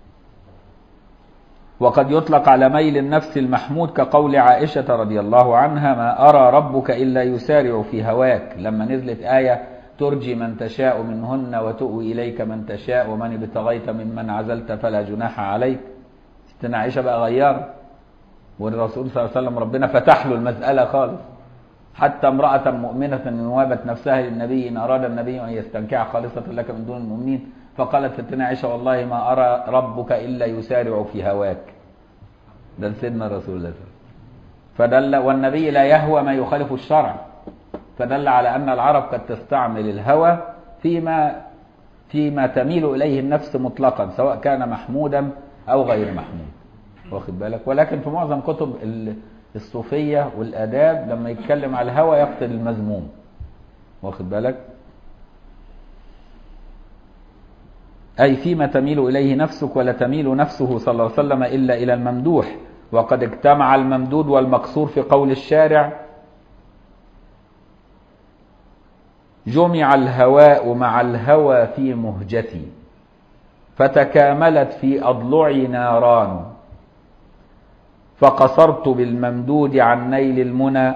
وقد يطلق على ميل النفس المحمود كقول عائشة رضي الله عنها ما أرى ربك إلا يسارع في هواك لما نزلت آية ترجي من تشاء منهن وتؤوي إليك من تشاء ومن ابتغيت ممن عزلت فلا جناح عليك ستنا عائشة بقى غيار والرسول صلى الله عليه وسلم ربنا فتح له المسألة خالص حتى امرأة مؤمنة إن وهبت نفسها للنبي إن أراد النبي أن يستنكع خالصة لك من دون المؤمنين فقالت ستنا عائشة والله ما أرى ربك إلا يسارع في هواك ده سيدنا رسول الله فدل والنبي لا يهوى ما يخالف الشرع فدل على أن العرب قد تستعمل الهوى فيما فيما تميل إليه النفس مطلقا سواء كان محمودا أو غير محمود واخد بالك ولكن في معظم كتب الصوفية والآداب لما يتكلم على الهوى يقصد المذموم واخد بالك أي فيما تميل إليه نفسك ولا تميل نفسه صلى الله عليه وسلم إلا إلى الممدوح وقد اجتمع الممدود والمقصور في قول الشارع جمع الهواء مع الهوى في مهجتي فتكاملت في أضلعي ناران فقصرت بالممدود عن نيل المنى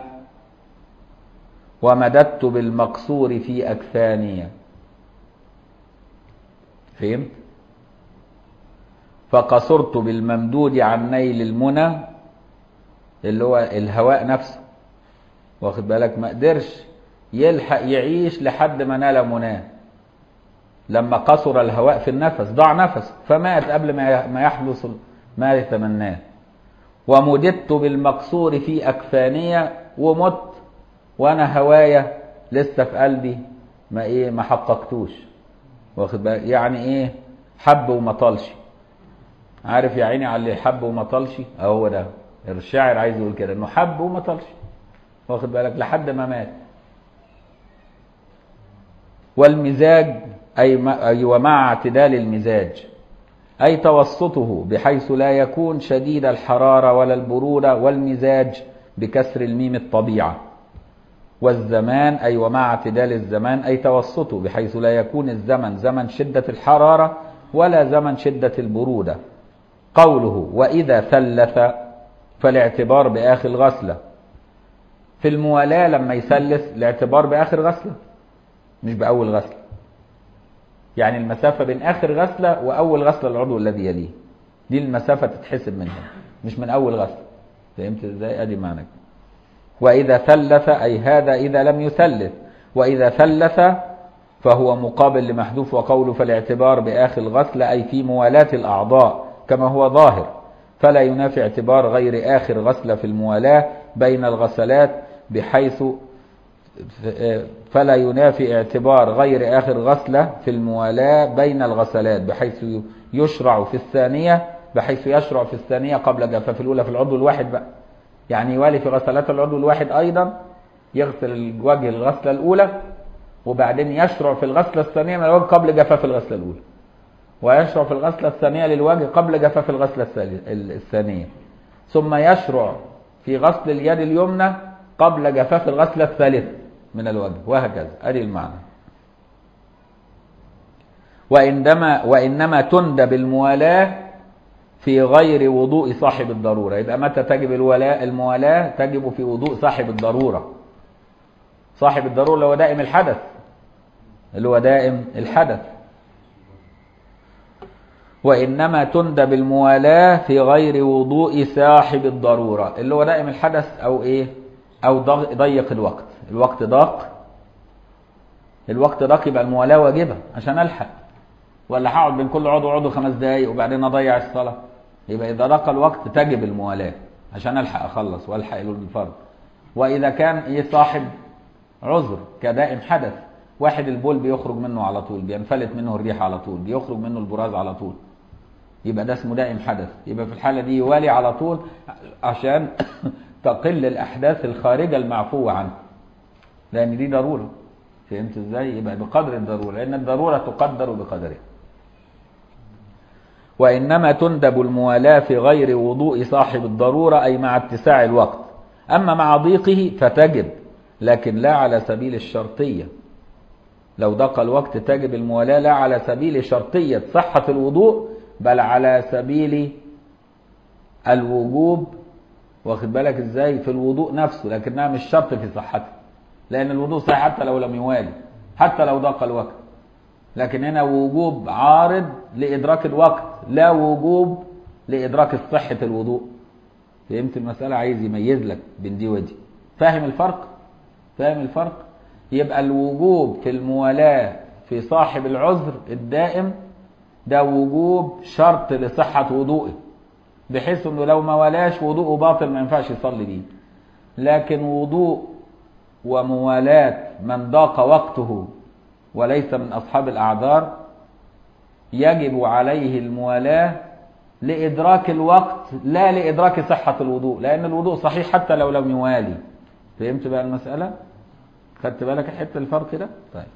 ومددت بالمقصور في أكفاني فهمت فقصرت بالممدود عن نيل المنى اللي هو الهواء نفسه واخد بالك ما قدرش يلحق يعيش لحد ما نال مناه لما قصر الهواء في النفس ضاع نفس فمات قبل ما ما يحدث ما يتمناه ومددت بالمقصور في أكفانية ومت وأنا هوايا لسه في قلبي ما إيه ما حققتوش واخد بالك يعني إيه حب وما طالش عارف يا عيني على اللي حب وما طالش أهو ده الشاعر عايز يقول كده إنه حب وما طالش واخد بالك لحد ما مات والمزاج أي, ما أي ومع اعتدال المزاج أي توسطه بحيث لا يكون شديد الحرارة ولا البرودة والمزاج بكسر الميم الطبيعة والزمان أي ومع اعتدال الزمان أي توسطه بحيث لا يكون الزمن زمن شدة الحرارة ولا زمن شدة البرودة قوله وإذا ثلث فالاعتبار بآخر غسلة في الموالاة لما يثلث الاعتبار بآخر غسلة مش بأول غسلة يعني المسافة بين آخر غسلة وأول غسلة العضو الذي يليه دي المسافة تتحسب منها مش من أول غسلة فهمت ازاي ادي معنى وإذا ثلث أي هذا إذا لم يثلث وإذا ثلث فهو مقابل لمحذوف وقوله فالاعتبار بآخر الغسلة أي في موالاة الأعضاء كما هو ظاهر فلا ينافي اعتبار غير آخر غسلة في الموالاة بين الغسلات بحيث فلا ينافي اعتبار غير آخر غسلة في الموالاة بين الغسلات بحيث يشرع في الثانية بحيث يشرع في الثانية قبل جفاف الأولى في العضو الواحد بقى يعني يوالي في غسلات العضو الواحد أيضا يغسل الوجه الغسلة الأولى وبعدين يشرع في الغسلة الثانية من الوجه قبل جفاف الغسلة الأولى ويشرع في الغسلة الثانية للوجه قبل جفاف الغسلة الثانية ثم يشرع في غسل اليد اليمنى قبل جفاف الغسلة الثالثة من الوجه وهكذا ادي المعنى وإنما وإنما تندب الموالاة في غير وضوء صاحب الضرورة يبقى متى تجب الولاء الموالاة تجب في وضوء صاحب الضرورة صاحب الضرورة اللي هو دائم الحدث اللي هو دائم الحدث وإنما تندب الموالاة في غير وضوء صاحب الضرورة اللي هو دائم الحدث أو إيه أو ضيق الوقت الوقت ضاق الوقت ضاق يبقى الموالاة واجبة عشان ألحق ولا هقعد بين كل عضو وعضو خمس دقايق وبعدين أضيع الصلاة يبقى إذا ضاق الوقت تجب الموالاة عشان ألحق أخلص وألحق الفرض وإذا كان إيه صاحب عذر كدائم حدث واحد البول بيخرج منه على طول بينفلت منه الريح على طول بيخرج منه البراز على طول يبقى ده اسمه دائم حدث يبقى في الحالة دي يوالي على طول عشان تقل الأحداث الخارجة المعفو عنها لأن دي ضرورة فهمت ازاي يبقى بقدر الضرورة لأن الضرورة تقدر بقدرها وإنما تندب الموالاة في غير وضوء صاحب الضرورة أي مع اتساع الوقت أما مع ضيقه فتجب لكن لا على سبيل الشرطية لو ضاق الوقت تجب الموالاة لا على سبيل شرطية صحة الوضوء بل على سبيل الوجوب واخد بالك ازاي في الوضوء نفسه لكنها مش شرط في صحته لأن الوضوء صحيح حتى لو لم يوالي حتى لو ضاق الوقت لكن هنا وجوب عارض لإدراك الوقت لا وجوب لإدراك صحة الوضوء فهمت المسألة عايز يميز لك بين دي ودي فاهم الفرق فاهم الفرق يبقى الوجوب في الموالاة في صاحب العذر الدائم ده وجوب شرط لصحة وضوءه بحيث انه لو ما ولاش وضوءه باطل ما ينفعش يصلي بيه لكن وضوء وموالاة من ضاق وقته وليس من أصحاب الأعذار يجب عليه الموالاة لإدراك الوقت لا لإدراك صحة الوضوء لأن الوضوء صحيح حتى لو لم يوالي فهمت بقى المسألة خدت بالك حتة الفرق ده طيب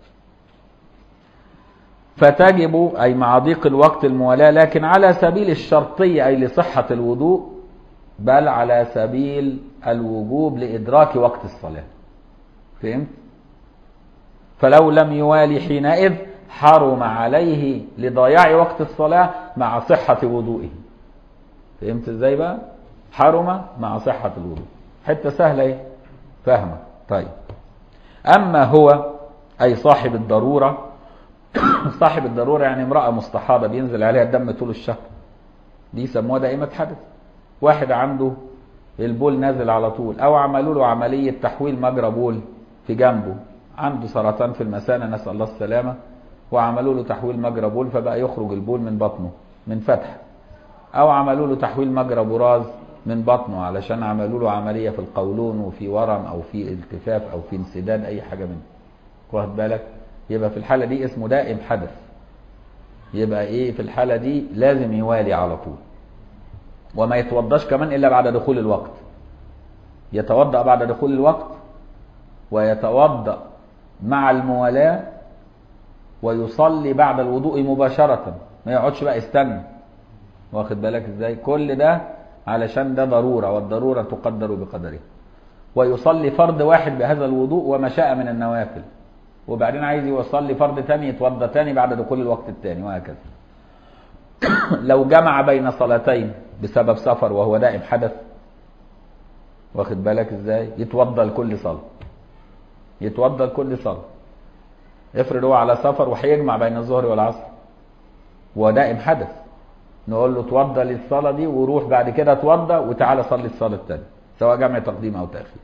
فتجب أي مع ضيق الوقت الموالاة لكن على سبيل الشرطية أي لصحة الوضوء بل على سبيل الوجوب لإدراك وقت الصلاة فهمت فلو لم يوالي حينئذ حرم عليه لضياع وقت الصلاة مع صحة وضوئه فهمت ازاي بقى حرم مع صحة الوضوء حتة سهلة ايه فاهمة طيب اما هو اي صاحب الضرورة صاحب الضرورة يعني امرأة مستحاضة بينزل عليها الدم طول الشهر دي يسموها دائمة حدث واحد عنده البول نازل على طول او عملوا له عملية تحويل مجرى بول في جنبه عنده سرطان في المثانة نسأل الله السلامة وعملوا له تحويل مجرى بول فبقى يخرج البول من بطنه من فتح او عملوا له تحويل مجرى براز من بطنه علشان عملوا له عملية في القولون وفي ورم او في التفاف او في انسداد اي حاجة منه واخد بالك يبقى في الحالة دي اسمه دائم حدث يبقى ايه في الحالة دي لازم يوالي على طول وما يتوضاش كمان الا بعد دخول الوقت يتوضا بعد دخول الوقت ويتوضا مع الموالاه ويصلي بعد الوضوء مباشره ما يقعدش بقى يستنى واخد بالك ازاي كل ده علشان ده ضروره والضروره تقدر بقدرها ويصلي فرض واحد بهذا الوضوء وما شاء من النوافل وبعدين عايز يصلي فرض تاني يتوضا تاني بعد دخول الوقت التاني وهكذا لو جمع بين صلاتين بسبب سفر وهو دائم حدث واخد بالك ازاي يتوضا لكل صلاه يتوضا لكل صلاه افرض هو على سفر وهيجمع بين الظهر والعصر وهو دائم حدث نقول له اتوضا للصلاه دي وروح بعد كده اتوضا وتعالى صلي الصلاه الثانيه سواء جمع تقديم او تاخير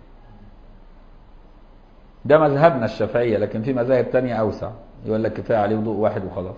ده مذهبنا الشافعيه لكن في مذاهب تانية اوسع يقول لك كفايه عليه وضوء واحد وخلاص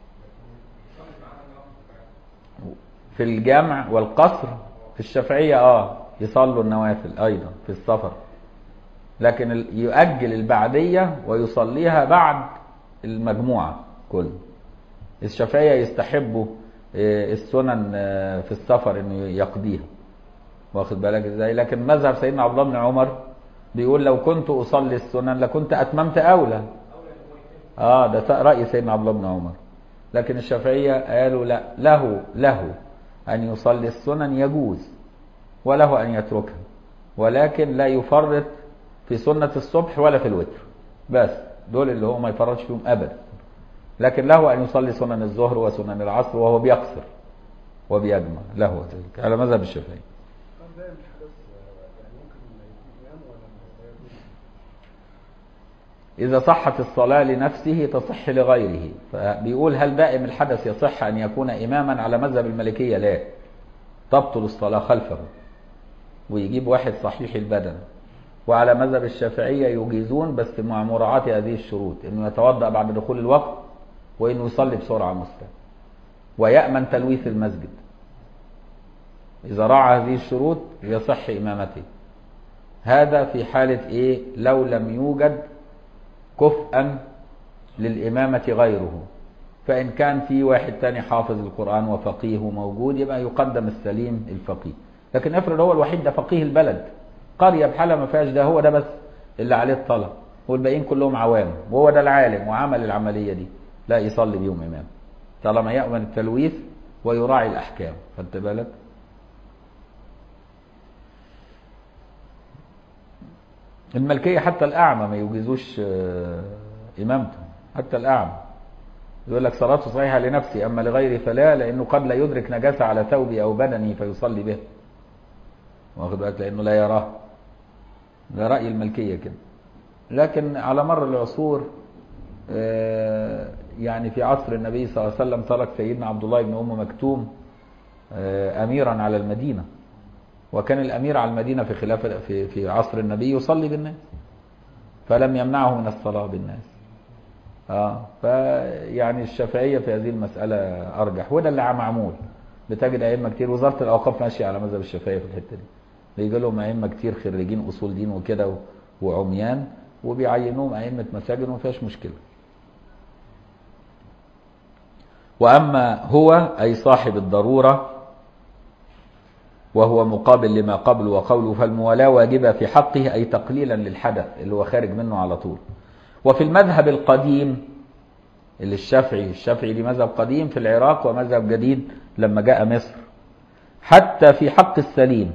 في الجمع والقصر في الشافعية اه يصلوا النوافل أيضا في السفر لكن ال- يؤجل البعدية ويصليها بعد المجموعة كله الشافعية يستحبوا آه، السنن آه، في السفر انه يقضيها واخد بالك ازاي لكن مذهب سيدنا عبد الله بن عمر بيقول لو كنت اصلي السنن لكنت اتممت اولى اه ده س- راي سيدنا عبد الله بن عمر لكن الشافعيه قالوا لا له له ان يصلي السنن يجوز وله ان يتركها ولكن لا يفرط في سنه الصبح ولا في الوتر بس دول اللي هو ما يفرطش فيهم ابدا لكن له ان يصلي سنن الظهر وسنن العصر وهو بيقصر وبيجمع له ذلك على مذهب الشافعي طب ده مش حدث آه، يعني ممكن يكون إمام ولا لا يجوز؟ إذا صحت الصلاة لنفسه تصح لغيره فبيقول هل دائم الحدث يصح أن يكون إماما على مذهب الملكية لا تبطل الصلاة خلفه ويجيب واحد صحيح البدن وعلى مذهب الشافعية يجيزون بس مع مراعاة هذه الشروط أنه يتوضأ بعد دخول الوقت وأنه يصلي بسرعة مسرعة ويأمن تلويث المسجد إذا راعى هذه الشروط يصح إمامته هذا في حالة إيه لو لم يوجد كفءا للإمامة غيره فإن كان في واحد تاني حافظ القرآن وفقيه موجود يبقى يقدم السليم الفقيه لكن افرض هو الوحيد ده فقيه البلد قرية بحالة ما فيهاش ده هو ده بس اللي عليه الطلب والباقيين كلهم عوام وهو ده العالم وعمل العملية دي لا يصلي بيهم إمام طالما يأمن التلويث ويراعي الأحكام خدت بالك الملكية حتى الأعمى ما يجيزوش آه، إمامته حتى الأعمى يقول لك صلاته صحيحة لنفسي أما لغيري فلا لأنه قد لا يدرك نجاسة على ثوبه أو بدنه فيصلي به واخد بالك لأنه لا يراه ده رأي الملكية كده لكن على مر العصور آه، يعني في عصر النبي صلى الله عليه وسلم ترك سيدنا عبد الله بن أم مكتوم آه، أميرا على المدينة وكان الأمير على المدينة في خلاف في في عصر النبي يصلي بالناس فلم يمنعه من الصلاة بالناس اه فيعني الشافعية في هذه المسألة أرجح وده اللي معمول بتجد أئمة كتير وزارة الأوقاف ماشية على مذهب الشافعية في الحتة دي بيجي لهم أئمة كتير خريجين أصول دين وكده و- وعميان وبيعينوهم أئمة مساجد وما فيهاش مشكلة وأما هو أي صاحب الضرورة وهو مقابل لما قبل وقوله فالموالاة واجبة في حقه أي تقليلا للحدث اللي هو خارج منه على طول وفي المذهب القديم اللي الشافعي الشافعي ليه مذهب قديم في العراق ومذهب جديد لما جاء مصر حتى في حق السليم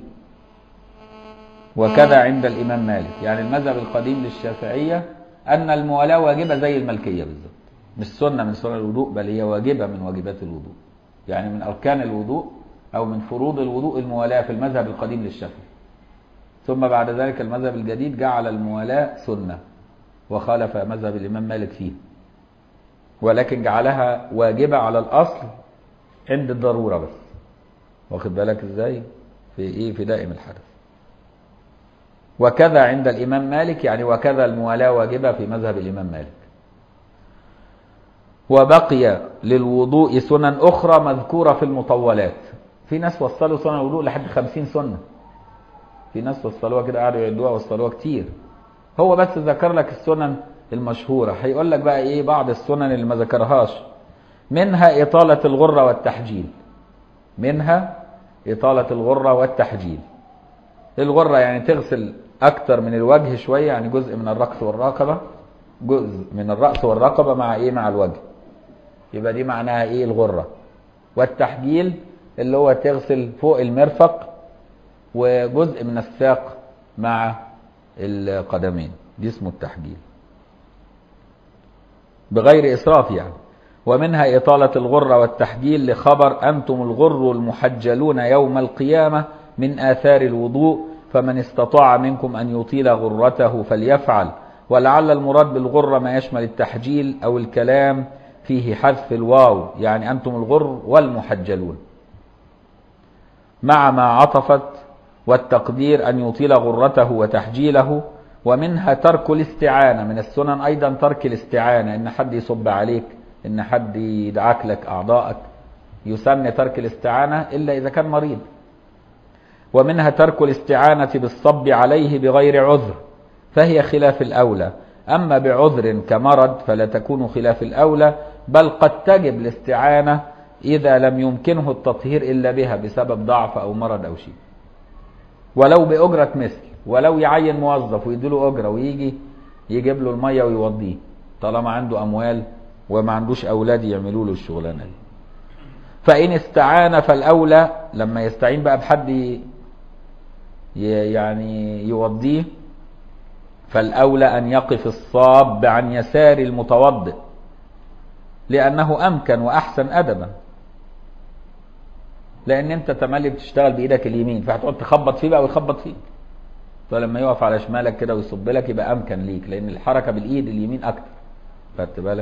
وكذا عند الإمام مالك يعني المذهب القديم للشافعية أن الموالاة واجبة زي الملكية بالظبط مش سنة من سنن الوضوء بل هي واجبة من واجبات الوضوء يعني من أركان الوضوء أو من فروض الوضوء الموالاة في المذهب القديم للشافعي ثم بعد ذلك المذهب الجديد جعل الموالاة سنة وخالف مذهب الإمام مالك فيه ولكن جعلها واجبة على الأصل عند الضرورة بس واخد بالك ازاي في ايه في دائم الحدث وكذا عند الامام مالك يعني وكذا الموالاه واجبه في مذهب الامام مالك وبقي للوضوء سنن اخرى مذكوره في المطولات في ناس وصلوا سنن الوضوء لحد خمسين سنه في ناس وصلوها كده قعدوا يعدوها وصلوها كتير هو بس ذكر لك السنن المشهوره هيقول لك بقى ايه بعض السنن اللي ما ذكرهاش منها اطاله الغره والتحجيل منها اطاله الغره والتحجيل الغره يعني تغسل اكتر من الوجه شويه يعني جزء من الرأس والرقبه جزء من الرأس والرقبه مع ايه مع الوجه يبقى دي معناها ايه الغره والتحجيل اللي هو تغسل فوق المرفق وجزء من الساق مع القدمين دي اسمه التحجيل بغير إسراف يعني ومنها إطالة الغرة والتحجيل لخبر أنتم الغر المحجلون يوم القيامة من آثار الوضوء فمن استطاع منكم أن يطيل غرته فليفعل ولعل المراد بالغرة ما يشمل التحجيل أو الكلام فيه حذف الواو يعني أنتم الغر والمحجلون مع ما عطفت والتقدير أن يطيل غرته وتحجيله ومنها ترك الاستعانة من السنن أيضا ترك الاستعانة إن حد يصب عليك إن حد يدعك لك أعضائك يسن ترك الاستعانة إلا إذا كان مريض ومنها ترك الاستعانة بالصب عليه بغير عذر فهي خلاف الأولى أما بعذر كمرض فلا تكون خلاف الأولى بل قد تجب الاستعانة إذا لم يمكنه التطهير إلا بها بسبب ضعف أو مرض أو شيء ولو بأجرة مثل ولو يعين موظف ويديله أجرة ويجي يجيب له المية ويوضيه طالما عنده أموال وما عندوش أولاد يعملوا له الشغلانة دي فإن استعان فالأولى لما يستعين بقى بحد ي- يعني يوضيه فالأولى أن يقف الصاب عن يسار المتوضئ لأنه أمكن وأحسن أدبا لأن أنت تملي بتشتغل بإيدك اليمين فهتقعد تخبط فيه بقى ويخبط فيك فلما يقف على شمالك كده ويصب لك يبقى أمكن ليك لأن الحركة بالإيد اليمين أكتر خدت بالك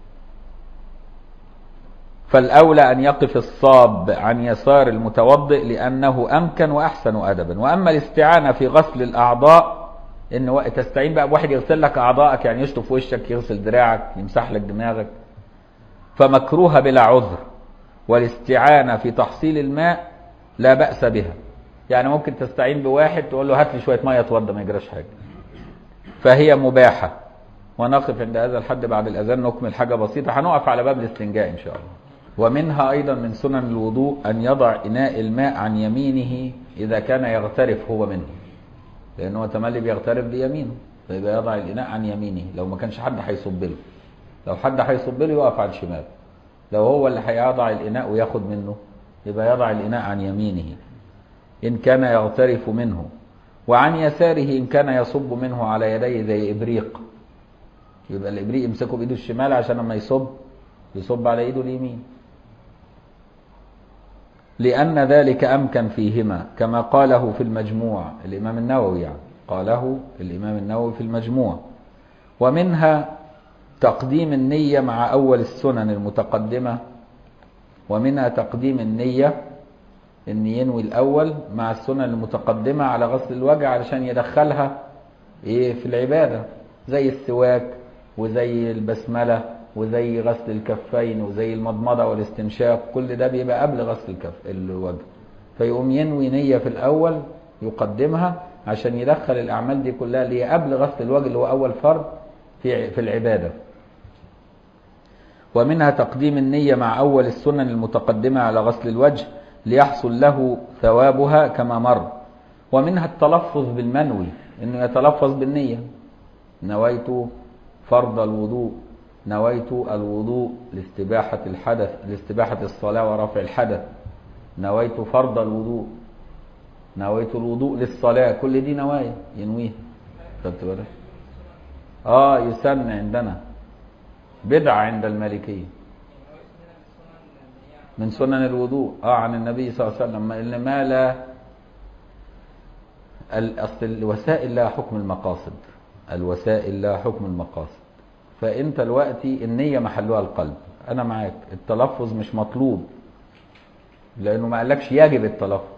فالأولى أن يقف الصاب عن يسار المتوضئ لأنه أمكن وأحسن أدبا وأما الاستعانة في غسل الأعضاء إن و- تستعين بقى بواحد يغسل لك أعضائك يعني يشطف وشك يغسل دراعك يمسح لك دماغك فمكروهة بلا عذر والاستعانة في تحصيل الماء لا بأس بها يعني ممكن تستعين بواحد تقول له هات لي شوية مية اتوضى ما يجراش حاجة فهي مباحة ونقف عند هذا الحد بعد الأذان نكمل حاجة بسيطة هنقف على باب الاستنجاء إن شاء الله ومنها أيضا من سنن الوضوء أن يضع إناء الماء عن يمينه إذا كان يغترف هو منه لأنه تملي بيغترف بيمينه فيبقى يضع الإناء عن يمينه لو ما كانش حد هيصب له لو حد هيصب له يقف عن شماله لو هو اللي هيضع الإناء وياخد منه يبقى يضع الإناء عن يمينه إن كان يغترف منه وعن يساره إن كان يصب منه على يديه زي إبريق يبقى الإبريق يمسكه بإيده الشمال عشان لما يصب يصب على إيده اليمين لأن ذلك أمكن فيهما كما قاله في المجموع الإمام النووي يعني قاله الإمام النووي في المجموع ومنها تقديم النية مع أول السنن المتقدمة ومنها تقديم النية ان ينوي الاول مع السنن المتقدمه على غسل الوجه علشان يدخلها ايه في العباده زي السواك وزي البسمله وزي غسل الكفين وزي المضمضه والاستنشاق كل ده بيبقى قبل غسل الكف الوجه فيقوم ينوي نيه في الاول يقدمها عشان يدخل الاعمال دي كلها اللي هي قبل غسل الوجه اللي هو اول فرض في في العباده ومنها تقديم النية مع أول السنن المتقدمة على غسل الوجه ليحصل له ثوابها كما مر ومنها التلفظ بالمنوي انه يتلفظ بالنية نويت فرض الوضوء نويت الوضوء لاستباحة الحدث لاستباحة الصلاة ورفع الحدث نويت فرض الوضوء نويت الوضوء للصلاة كل دي نوايا ينويها خدت بالك اه يسن عندنا بدعة عند المالكية من سنن الوضوء اه عن النبي صلى الله عليه وسلم اللي ما لا ال- اصل الوسائل لها حكم المقاصد الوسائل لها حكم المقاصد فانت دلوقتي النية محلها القلب انا معاك التلفظ مش مطلوب لانه ما قالكش يجب التلفظ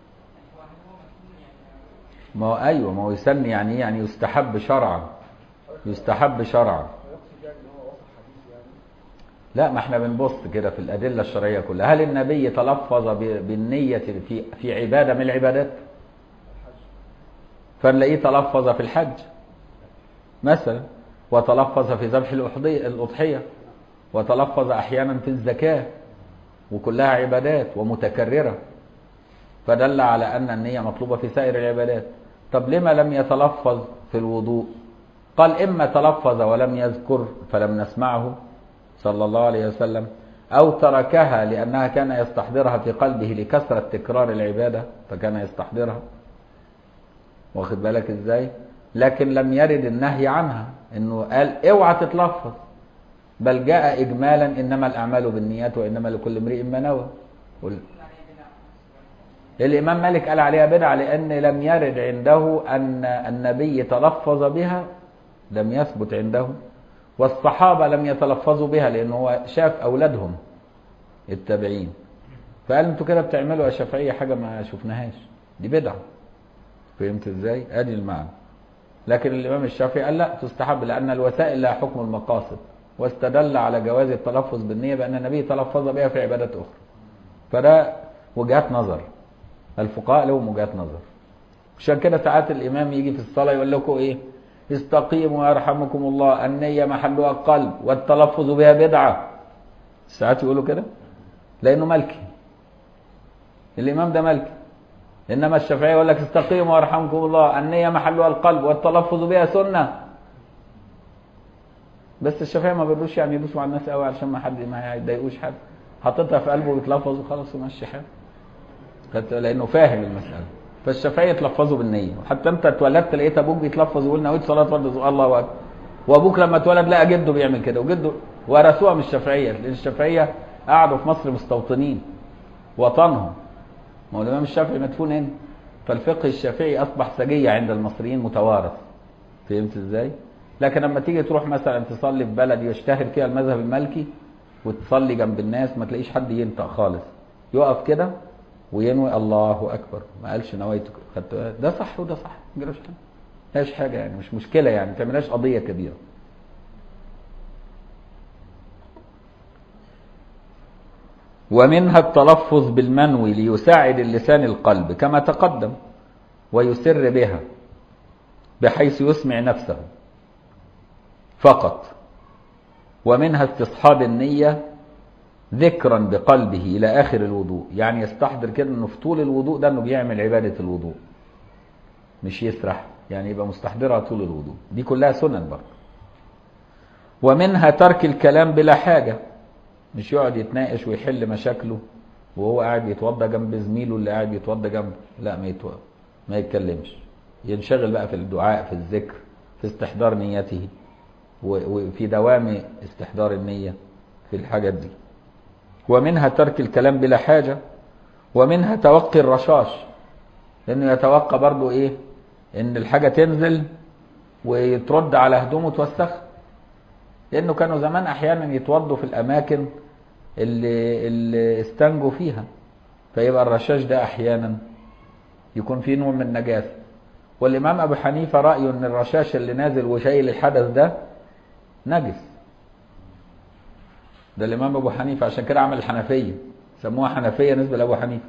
ما هو ايوه ما هو يسن يعني ايه يعني يستحب شرعا يستحب شرعا ويقصد يعني ان هو وصف حديث يعني لا ما احنا بنبص كده في الادله الشرعيه كلها هل النبي تلفظ ب- بالنيه في في عباده من العبادات الحج فنلاقيه تلفظ في الحج مثلا وتلفظ في ذبح الأحضي- الأضحية وتلفظ أحيانا في الزكاة وكلها عبادات ومتكررة فدل على أن النية مطلوبة في سائر العبادات طب لما لم يتلفظ في الوضوء قال إما تلفظ ولم يذكر فلم نسمعه صلى الله عليه وسلم أو تركها لأنها كان يستحضرها في قلبه لكثرة تكرار العبادة فكان يستحضرها واخد بالك ازاي لكن لم يرد النهي عنها انه قال اوعى تتلفظ بل جاء اجمالا انما الاعمال بالنيات وانما لكل امرئ ما نوى قل- الامام مالك قال عليها بدعه لان لم يرد عنده ان النبي تلفظ بها لم يثبت عنده والصحابه لم يتلفظوا بها لانه هو شاف اولادهم التابعين فقال انتوا كده بتعملوا يا شافعيه حاجه ما شفناهاش دي بدعه فهمت ازاي ادي المعنى لكن الامام الشافعي قال لا تستحب لان الوسائل لها حكم المقاصد واستدل على جواز التلفظ بالنيه بان النبي تلفظ بها في عبادات اخرى فده وجهات نظر الفقهاء لهم وجهات نظر عشان كده ساعات الامام يجي في الصلاه يقول لكم ايه استقيموا يرحمكم الله النيه محلها القلب والتلفظ بها بدعه ساعات يقولوا كده لانه ملكي الامام ده ملكي انما الشافعي يقول لك استقيموا ويرحمكم الله النيه محلها القلب والتلفظ بها سنه بس الشافعي ما بيقولوش يعني يدوسوا على الناس قوي عشان ما حد ما يضايقوش حد حاططها في قلبه ويتلفظ وخلاص ومشي حاله خدت- لانه فاهم المساله فالشافعي يتلفظوا بالنيه وحتى انت اتولدت لقيت ابوك بيتلفظ ويقول نويت صلاه فرض الله اكبر وابوك لما اتولد لقى جده بيعمل كده وجده ورثوها من الشافعيه لان الشافعيه قعدوا في مصر مستوطنين وطنهم ما هو الامام الشافعي مدفون هنا فالفقه الشافعي اصبح سجيه عند المصريين متوارث فهمت ازاي لكن لما تيجي تروح مثلا تصلي في بلد يشتهر فيها المذهب المالكي وتصلي جنب الناس ما تلاقيش حد ينطق خالص يقف كده وينوي الله اكبر ما قالش نويت خدت بالك؟ ده صح وده صح ما جراش حاجه مفيهاش حاجه يعني مش مشكله يعني ما تعملهاش قضيه كبيره ومنها التلفظ بالمنوي ليساعد اللسان القلب كما تقدم ويسر بها بحيث يسمع نفسه فقط ومنها استصحاب النية ذكرا بقلبه إلى آخر الوضوء يعني يستحضر كده أنه في طول الوضوء ده أنه بيعمل عبادة الوضوء مش يسرح يعني يبقى مستحضرها طول الوضوء دي كلها سنن برضه ومنها ترك الكلام بلا حاجة مش يقعد يتناقش ويحل مشاكله وهو قاعد يتوضى جنب زميله اللي قاعد يتوضى جنبه لا ما يتوضى ما يتكلمش ينشغل بقى في الدعاء في الذكر في استحضار نيته و- وفي دوام استحضار النية في الحاجات دي ومنها ترك الكلام بلا حاجة ومنها توقي الرشاش لأنه يتوقع برضو إيه إن الحاجة تنزل ويترد على هدومه توسخ لأنه كانوا زمان أحيانا يتوضوا في الأماكن اللي, اللي استنجوا فيها فيبقى الرشاش ده أحيانا يكون فيه نوع من النجاسة والإمام أبو حنيفة رأيه إن الرشاش اللي نازل وشايل الحدث ده نجس ده الإمام أبو حنيفة عشان كده عمل الحنفية سموها حنفية نسبة لأبو حنيفة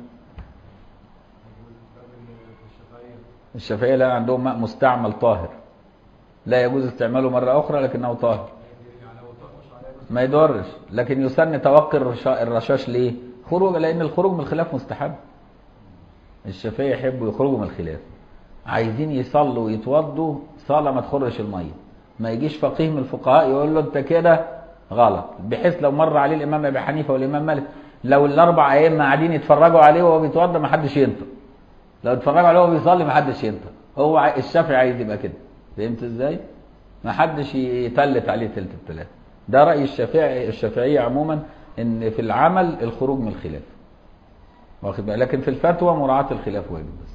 الشافعية لا عندهم ماء مستعمل طاهر لا يجوز استعماله مرة أخرى لكنه طاهر ما يضرش لكن يسن توقي الرشا- الرشاش ليه خروج لأن الخروج من الخلاف مستحب الشافعية يحبوا يخرجوا من الخلاف عايزين يصلوا ويتوضوا صلاة ما تخرش المية ما يجيش فقيه من الفقهاء يقول له انت كده غلط بحيث لو مر عليه الامام ابي حنيفه والامام مالك لو الاربع ائمه قاعدين يتفرجوا عليه وهو بيتوضا ما حدش ينطق لو اتفرجوا عليه وهو بيصلي ما حدش ينطق هو عاي- الشافعي عايز يبقى كده فهمت ازاي ما حدش يتلت عليه تلت التلات ده راي الشافعي الشافعيه عموما ان في العمل الخروج من الخلاف واخد بالك لكن في الفتوى مراعاه الخلاف واجب بس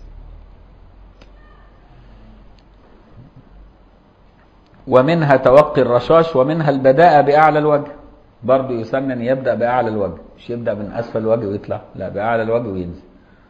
ومنها توقي الرشاش ومنها البداءة بأعلى الوجه برضه يسن ان يبدا باعلى الوجه مش يبدا من اسفل الوجه ويطلع لا باعلى الوجه وينزل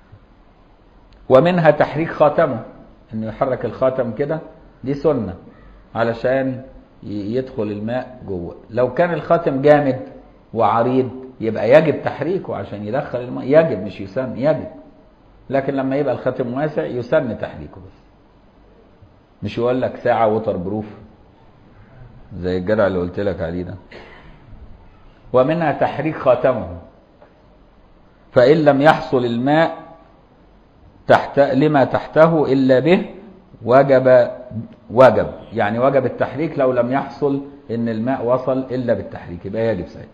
ومنها تحريك خاتمه انه يحرك الخاتم كده دي سنه علشان ي- يدخل الماء جوه لو كان الخاتم جامد وعريض يبقى يجب تحريكه عشان يدخل الماء يجب مش يسن يجب لكن لما يبقى الخاتم واسع يسن تحريكه بس مش يقول لك ساعة ووتر بروف زي الجدع اللي قلت لك عليه ده ومنها تحريك خاتمه فإن لم يحصل الماء تحت لما تحته إلا به وجب وجب يعني وجب التحريك لو لم يحصل إن الماء وصل إلا بالتحريك يبقى يجب ساعتها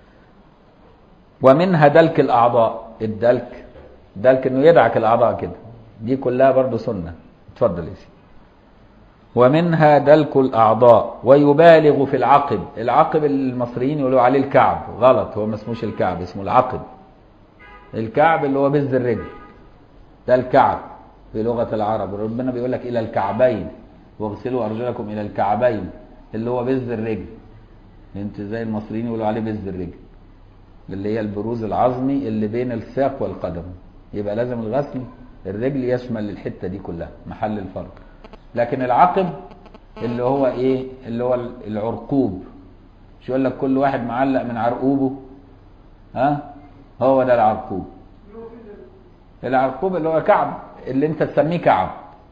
ومنها دلك الأعضاء الدلك دلك إنه يدعك الأعضاء كده دي كلها برضو سنة اتفضل يا سيدي ومنها دلك الأعضاء ويبالغ في العقب العقب المصريين يقولوا عليه الكعب غلط هو ما اسموش الكعب اسمه العقب الكعب اللي هو بز الرجل ده الكعب في لغة العرب ربنا بيقول لك إلى الكعبين واغسلوا أرجلكم إلى الكعبين اللي هو بز الرجل انت زي المصريين يقولوا عليه بز الرجل اللي هي البروز العظمي اللي بين الساق والقدم يبقى لازم الغسل الرجل يشمل الحتة دي كلها محل الفرق لكن العقب اللي هو ايه اللي هو العرقوب مش يقول لك كل واحد معلق من عرقوبه ها هو ده العرقوب العرقوب اللي هو كعب اللي انت تسميه كعب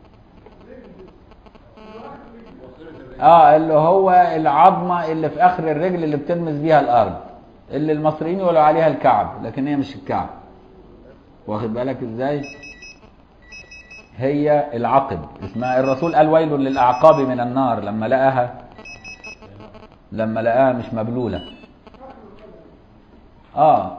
اه اللي هو العظمه اللي في اخر الرجل اللي بتلمس بيها الارض اللي المصريين يقولوا عليها الكعب لكن هي مش الكعب واخد بالك ازاي هي العقب اسمها الرسول قال ويل للاعقاب من النار لما لقاها لما لقاها مش مبلوله اه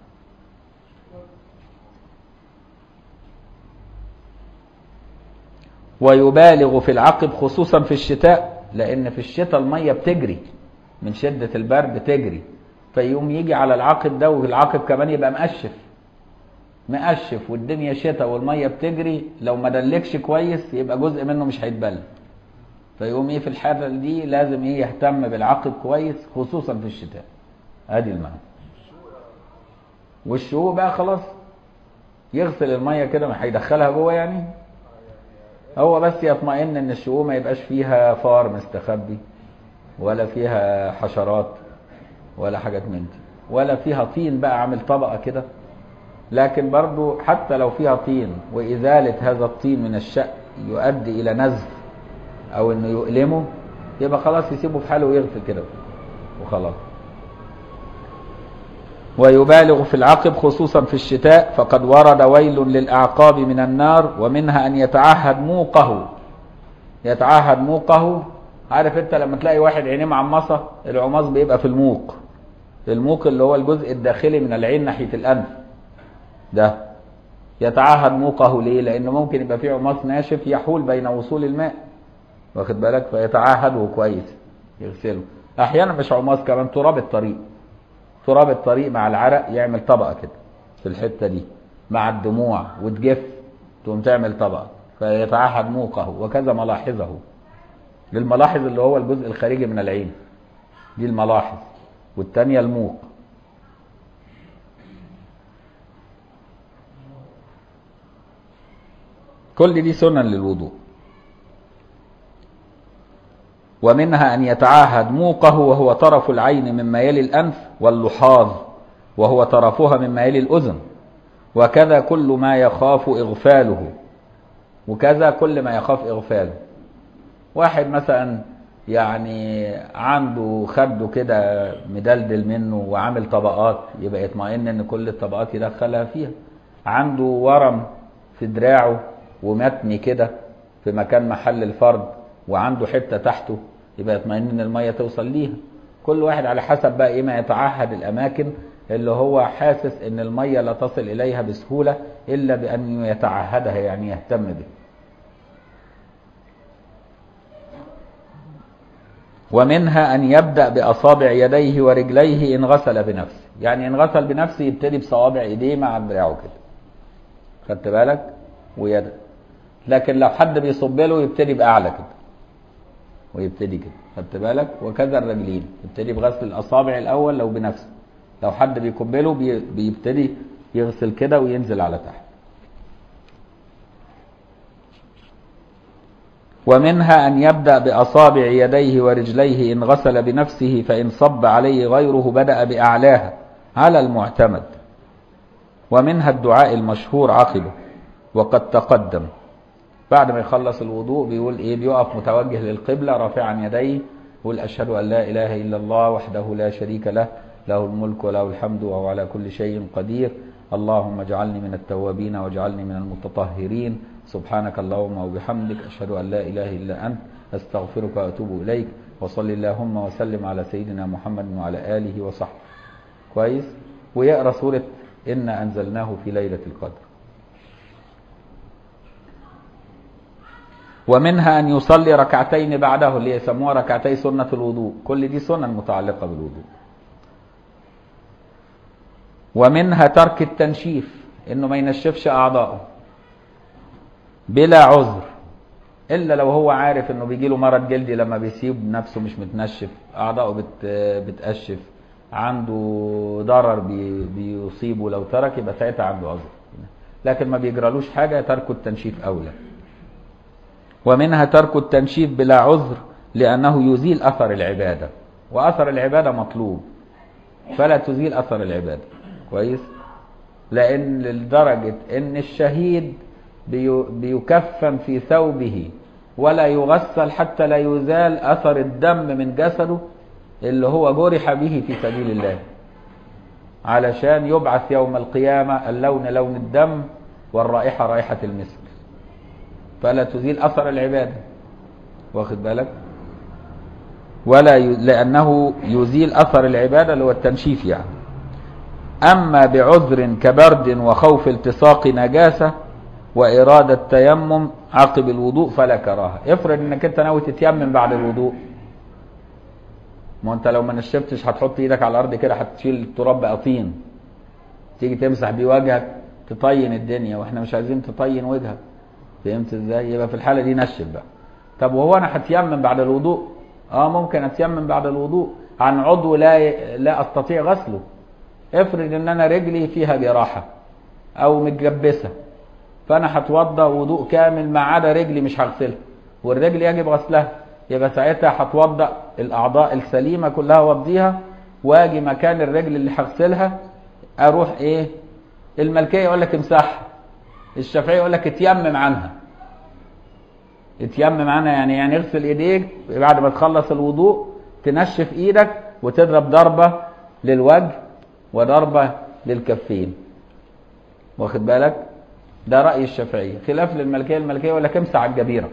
ويبالغ في العقب خصوصا في الشتاء لان في الشتاء الميه بتجري من شده البرد تجري فيقوم يجي على العقب ده والعقب كمان يبقى مقشف مقشف والدنيا شتاء والميه بتجري لو ما دلكش كويس يبقى جزء منه مش هيتبل فيقوم ايه في الحاله دي لازم ايه يهتم بالعقب كويس خصوصا في الشتاء ادي المعنى والشقوق بقى خلاص يغسل الميه كده ما هيدخلها جوه يعني هو بس يطمئن ان الشقوق ما يبقاش فيها فار مستخبي ولا فيها حشرات ولا حاجات من دي ولا فيها طين بقى عامل طبقه كده لكن برضو حتى لو فيها طين وإزالة هذا الطين من الشق يؤدي إلى نزف أو إنه يؤلمه يبقى خلاص يسيبه في حاله ويغسل كده وخلاص ويبالغ في العقب خصوصا في الشتاء فقد ورد ويل للأعقاب من النار ومنها أن يتعهد موقه يتعهد موقه عارف انت لما تلاقي واحد عينيه معمصة العماص بيبقى في الموق الموق اللي هو الجزء الداخلي من العين ناحية الأنف ده يتعهد موقه ليه لأنه ممكن يبقى فيه عماص ناشف يحول بين وصول الماء واخد بالك فيتعهده كويس يغسله أحيانا مش عماص كمان تراب الطريق تراب الطريق مع العرق يعمل طبقة كده في الحتة دي مع الدموع وتجف تقوم تعمل طبقة فيتعهد موقه وكذا ملاحظه للملاحظ اللي هو الجزء الخارجي من العين دي الملاحظ والتانية الموق كل دي سنن للوضوء ومنها أن يتعاهد موقه وهو طرف العين مما يلي الأنف واللحاظ وهو طرفها مما يلي الأذن وكذا كل ما يخاف إغفاله وكذا كل ما يخاف إغفاله واحد مثلا يعني عنده خده كده مدلدل منه وعامل طبقات يبقى يطمئن ان كل الطبقات يدخلها فيها عنده ورم في دراعه ومتني كده في مكان محل الفرد وعنده حته تحته يبقى يطمئن ان الميه توصل ليها كل واحد على حسب بقى ايه ما يتعهد الاماكن اللي هو حاسس ان الميه لا تصل اليها بسهوله الا بان يتعهدها يعني يهتم بها ومنها أن يبدأ بأصابع يديه ورجليه إن غسل بنفسه يعني إن غسل بنفسه يبتدي بصوابع إيديه مع دراعه كده خدت بالك ويد لكن لو حد بيصب له يبتدي بأعلى كده ويبتدي كده خدت بالك وكذا الرجلين يبتدي بغسل الاصابع الاول لو بنفسه لو حد بيقبله بي- بيبتدي يغسل كده وينزل على تحت ومنها أن يبدأ بأصابع يديه ورجليه إن غسل بنفسه فإن صب عليه غيره بدأ بأعلاها على المعتمد ومنها الدعاء المشهور عقبه وقد تقدم بعد ما يخلص الوضوء بيقول ايه بيقف متوجه للقبلة رافعا يديه يقول أشهد أن لا إله إلا الله وحده لا شريك له له الملك وله الحمد وهو على كل شيء قدير اللهم اجعلني من التوابين واجعلني من المتطهرين سبحانك اللهم وبحمدك أشهد أن لا إله إلا أنت أستغفرك وأتوب إليك وصل اللهم وسلم على سيدنا محمد وعلى آله وصحبه كويس ويقرأ سورة إنا أنزلناه في ليلة القدر ومنها أن يصلي ركعتين بعده اللي يسموها ركعتي سنة الوضوء كل دي سنن متعلقة بالوضوء ومنها ترك التنشيف انه ما ينشفش اعضائه بلا عذر الا لو هو عارف انه بيجي له مرض جلدي لما بيسيب نفسه مش متنشف اعضائه بت بتقشف عنده ضرر بي بيصيبه لو ترك يبقى ساعتها عنده عذر لكن ما بيجرالوش حاجه ترك التنشيف اولى ومنها ترك التنشيف بلا عذر لانه يزيل اثر العباده واثر العباده مطلوب فلا تزيل اثر العباده كويس لان لدرجه ان الشهيد بي- بيكفن في ثوبه ولا يغسل حتى لا يزال اثر الدم من جسده اللي هو جرح به في سبيل الله علشان يبعث يوم القيامه اللون لون الدم والرائحه رائحه المسك فلا تزيل اثر العباده واخد بالك ولا ي... لانه يزيل اثر العباده اللي هو التنشيف يعني اما بعذر كبرد وخوف التصاق نجاسه واراده تيمم عقب الوضوء فلا كراهه افرض انك انت ناوي تتيمم بعد الوضوء ما انت لو ما نشفتش هتحط ايدك على الارض كده هتشيل التراب بقى طين تيجي تمسح بيه وجهك تطين الدنيا واحنا مش عايزين تطين وجهك فهمت ازاي يبقى في الحاله دي نشف بقى طب وهو انا هتيمم بعد الوضوء اه ممكن اتيمم بعد الوضوء عن عضو لا لا استطيع غسله افرض ان انا رجلي فيها جراحه او متجبسه فانا هتوضا وضوء كامل ما عدا رجلي مش هغسلها والرجل يجب غسلها يبقى ساعتها هتوضا الاعضاء السليمه كلها وضيها واجي مكان الرجل اللي هغسلها اروح ايه الملكيه يقول لك امسحها الشافعي يقول لك اتيمم عنها اتيمم عنها يعني يعني اغسل ايديك بعد ما تخلص الوضوء تنشف ايدك وتضرب ضربه للوجه وضربه للكفين واخد بالك ده راي الشافعيه خلاف للملكيه الملكيه يقول لك امسح على الجبيره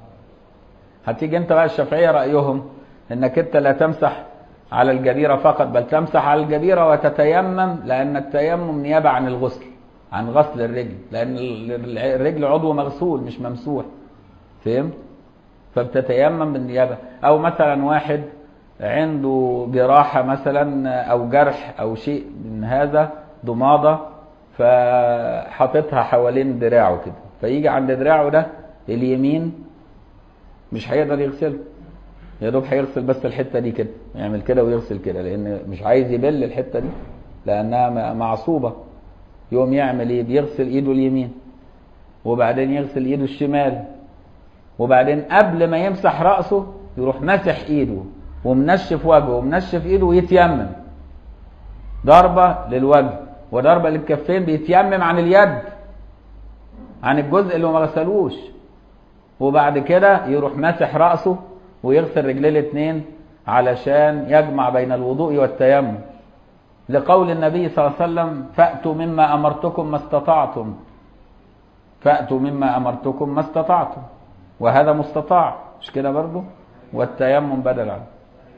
هتيجي انت بقى الشافعيه رايهم انك انت لا تمسح على الجبيره فقط بل تمسح على الجبيره وتتيمم لان التيمم نيابه عن الغسل عن غسل الرجل لان ال- الرجل عضو مغسول مش ممسوح فهمت فبتتيمم بالنيابه او مثلا واحد عنده جراحه مثلا او جرح او شيء من هذا ضماده فحاططها حوالين دراعه كده فيجي عند دراعه ده اليمين مش هيقدر يغسله يا دوب هيغسل بس الحته دي كده يعمل كده ويغسل كده لان مش عايز يبل الحته دي لانها م- معصوبه يقوم يعمل ايه بيغسل ايده اليمين وبعدين يغسل ايده الشمال وبعدين قبل ما يمسح راسه يروح مسح ايده ومنشف وجهه ومنشف ايده ويتيمم ضربه للوجه وضربه للكفين بيتيمم عن اليد عن الجزء اللي ما غسلوش وبعد كده يروح ماسح راسه ويغسل رجليه الاثنين علشان يجمع بين الوضوء والتيمم لقول النبي صلى الله عليه وسلم فأتوا مما أمرتكم ما استطعتم فأتوا مما أمرتكم ما استطعتم وهذا مستطاع مش كده برضه والتيمم بدل عنه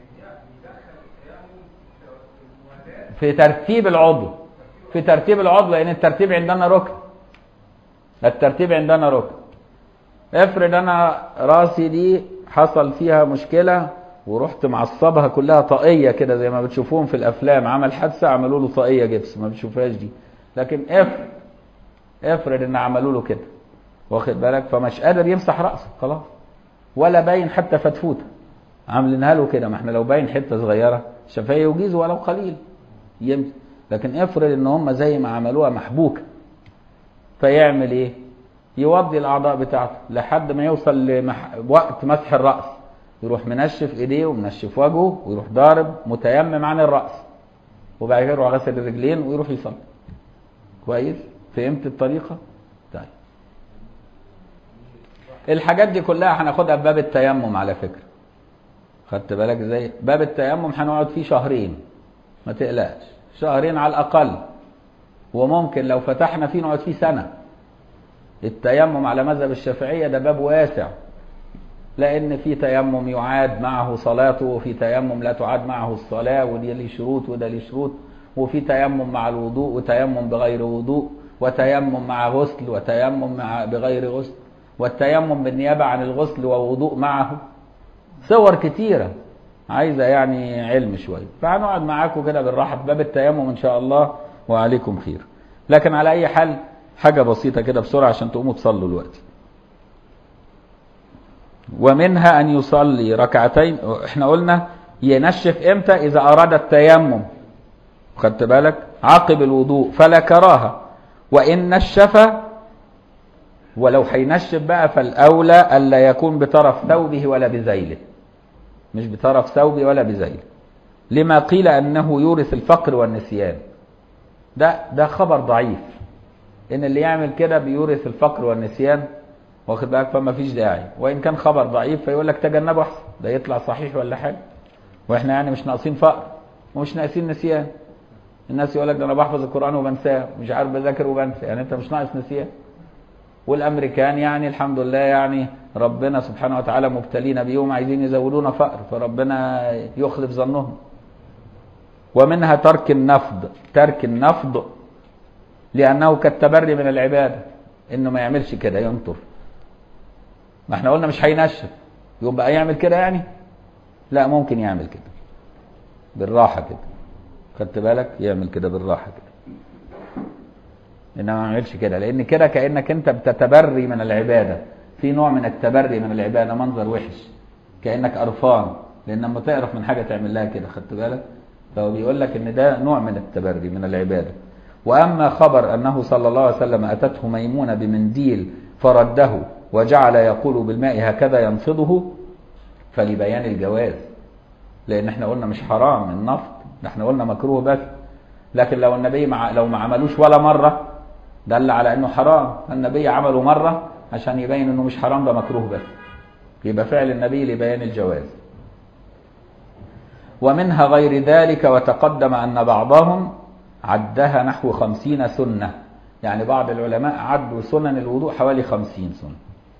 في ترتيب العضو في ترتيب العضو لأن الترتيب عندنا ركن الترتيب عندنا ركن افرض انا راسي دي حصل فيها مشكله ورحت معصبها كلها طاقيه كده زي ما بتشوفوهم في الافلام عمل حادثه عملوا له طاقيه جبس ما بتشوفهاش دي لكن افرض افرض ان عملوا له كده واخد بالك فمش قادر يمسح راسه خلاص ولا باين حتى فتفوته عاملينها له كده ما احنا لو باين حته صغيره الشافعيه يجيز ولو قليل يمشي لكن افرض ان هم زي ما عملوها محبوكه فيعمل ايه يوضي الاعضاء بتاعته لحد ما يوصل لمح... وقت مسح الراس يروح منشف ايديه ومنشف وجهه ويروح ضارب متيمم عن الراس وبعد كده يروح غسل الرجلين ويروح يصلي كويس فهمت الطريقه طيب الحاجات دي كلها هناخدها في باب التيمم على فكره خدت بالك ازاي باب التيمم هنقعد فيه شهرين ما تقلقش شهرين على الاقل وممكن لو فتحنا فيه نقعد فيه سنه التيمم على مذهب الشافعيه ده باب واسع لان في تيمم يعاد معه صلاته وفي تيمم لا تعاد معه الصلاه ودي ليه شروط وده ليه شروط وفي تيمم مع الوضوء وتيمم بغير وضوء وتيمم مع غسل وتيمم مع بغير غسل والتيمم بالنيابه عن الغسل ووضوء معه صور كتيره عايزه يعني علم شويه فهنقعد معاكم كده بالراحه في باب التيمم ان شاء الله وعليكم خير لكن على اي حال حاجه بسيطه كده بسرعه عشان تقوموا تصلوا الوقت ومنها ان يصلي ركعتين احنا قلنا ينشف امتى اذا اراد التيمم خدت بالك عقب الوضوء فلا كراهه وان نشف ولو هينشف بقى فالاولى الا يكون بطرف ثوبه ولا بذيله مش بطرف ثوبه ولا بذيله لما قيل انه يورث الفقر والنسيان ده ده خبر ضعيف ان اللي يعمل كده بيورث الفقر والنسيان واخد بالك فما فيش داعي وان كان خبر ضعيف فيقول لك تجنبه احسن ده يطلع صحيح ولا حاجه واحنا يعني مش ناقصين فقر ومش ناقصين نسيان الناس يقول لك ده انا بحفظ القران وبنساه مش عارف بذاكر وبنسى يعني انت مش ناقص نسيان والامريكان يعني الحمد لله يعني ربنا سبحانه وتعالى مبتلينا بيهم عايزين يزودونا فقر فربنا يخلف ظنهم ومنها ترك النفض ترك النفض لانه كالتبري من العباده انه ما يعملش كده ينطر ما احنا قلنا مش هينشف يبقى يعمل كده يعني لا ممكن يعمل كده بالراحه كده خدت بالك يعمل كده بالراحه كده انما ما يعملش كده لان كده كانك انت بتتبري من العباده في نوع من التبري من العباده منظر وحش كانك قرفان لان لما تقرف من حاجه تعمل لها كده خدت بالك فهو بيقول لك ان ده نوع من التبري من العباده واما خبر انه صلى الله عليه وسلم اتته ميمونه بمنديل فرده وجعل يقول بالماء هكذا ينفضه فلبيان الجواز لان احنا قلنا مش حرام النفط ده احنا قلنا مكروه بس لكن لو النبي مع لو ما عملوش ولا مره دل على انه حرام النبي عمله مره عشان يبين انه مش حرام ده مكروه بس يبقى فعل النبي لبيان الجواز ومنها غير ذلك وتقدم أن بعضهم عدها نحو خمسين سنة يعني بعض العلماء عدوا سنن الوضوء حوالي خمسين سنة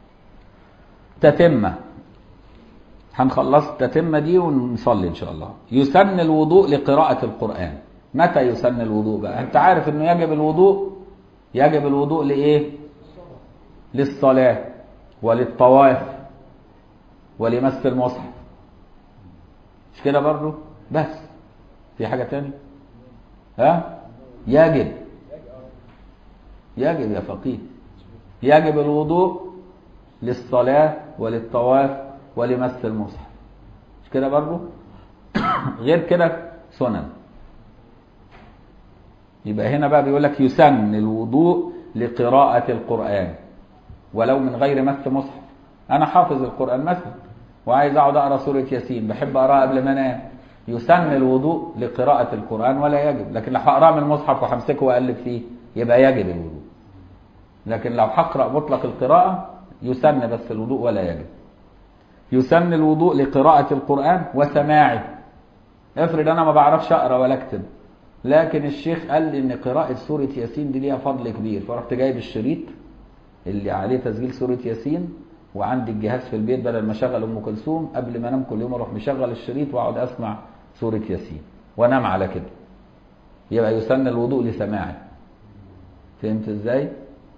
تتمة هنخلص التتمة دي ونصلي إن شاء الله يسن الوضوء لقراءة القرآن متى يسن الوضوء بقى أنت عارف أنه يجب الوضوء يجب الوضوء لإيه للصلاة وللطواف ولمس المصحف مش كده برضه بس في حاجة تاني ها يجب يجب يا فقيه يجب الوضوء للصلاة وللطواف ولمس المصحف مش كده برضه غير كده سنن يبقى هنا بقى بيقول لك يسن الوضوء لقراءة القرآن ولو من غير مس مصحف أنا حافظ القرآن مثلا وعايز أقعد أقرأ سورة ياسين بحب أقرأها قبل ما أنام يسن الوضوء لقراءة القرآن ولا يجب لكن لو هقرأ من المصحف وهمسكه وأقلب فيه يبقى يجب الوضوء لكن لو هقرأ مطلق القراءة يسن بس الوضوء ولا يجب يسن الوضوء لقراءة القرآن وسماعه افرض أنا ما بعرفش أقرأ ولا أكتب لكن الشيخ قال لي إن قراءة سورة ياسين دي ليها فضل كبير فرحت جايب الشريط اللي عليه تسجيل سورة ياسين وعندي الجهاز في البيت بدل ما اشغل ام كلثوم قبل ما انام كل يوم اروح مشغل الشريط واقعد اسمع سوره ياسين وانام على كده يبقى يسن الوضوء لسماعه فهمت ازاي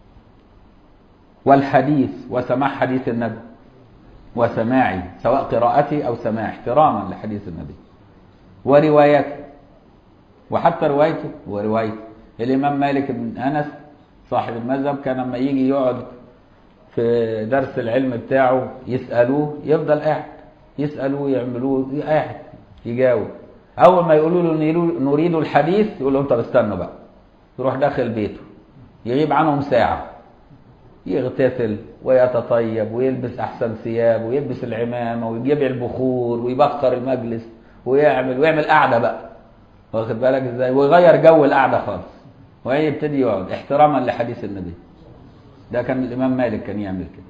والحديث وسماع حديث النبي وسماعي سواء قراءتي او سماع احتراما لحديث النبي وروايته وحتى روايته وروايته الامام مالك بن انس صاحب المذهب كان لما يجي يقعد في درس العلم بتاعه يسألوه يفضل قاعد يسالوه يعملوه قاعد يجاوب اول ما يقولوا له نريد- نريد الحديث يقول لهم طب استنوا بقى يروح داخل بيته يغيب عنهم ساعه يغتسل ويتطيب ويلبس احسن ثياب ويلبس العمامه ويجيب البخور ويبخر المجلس ويعمل ويعمل قعده بقى واخد بالك ازاي ويغير جو القعده خالص ويبتدي يقعد احتراما لحديث النبي ده كان الامام مالك كان يعمل كده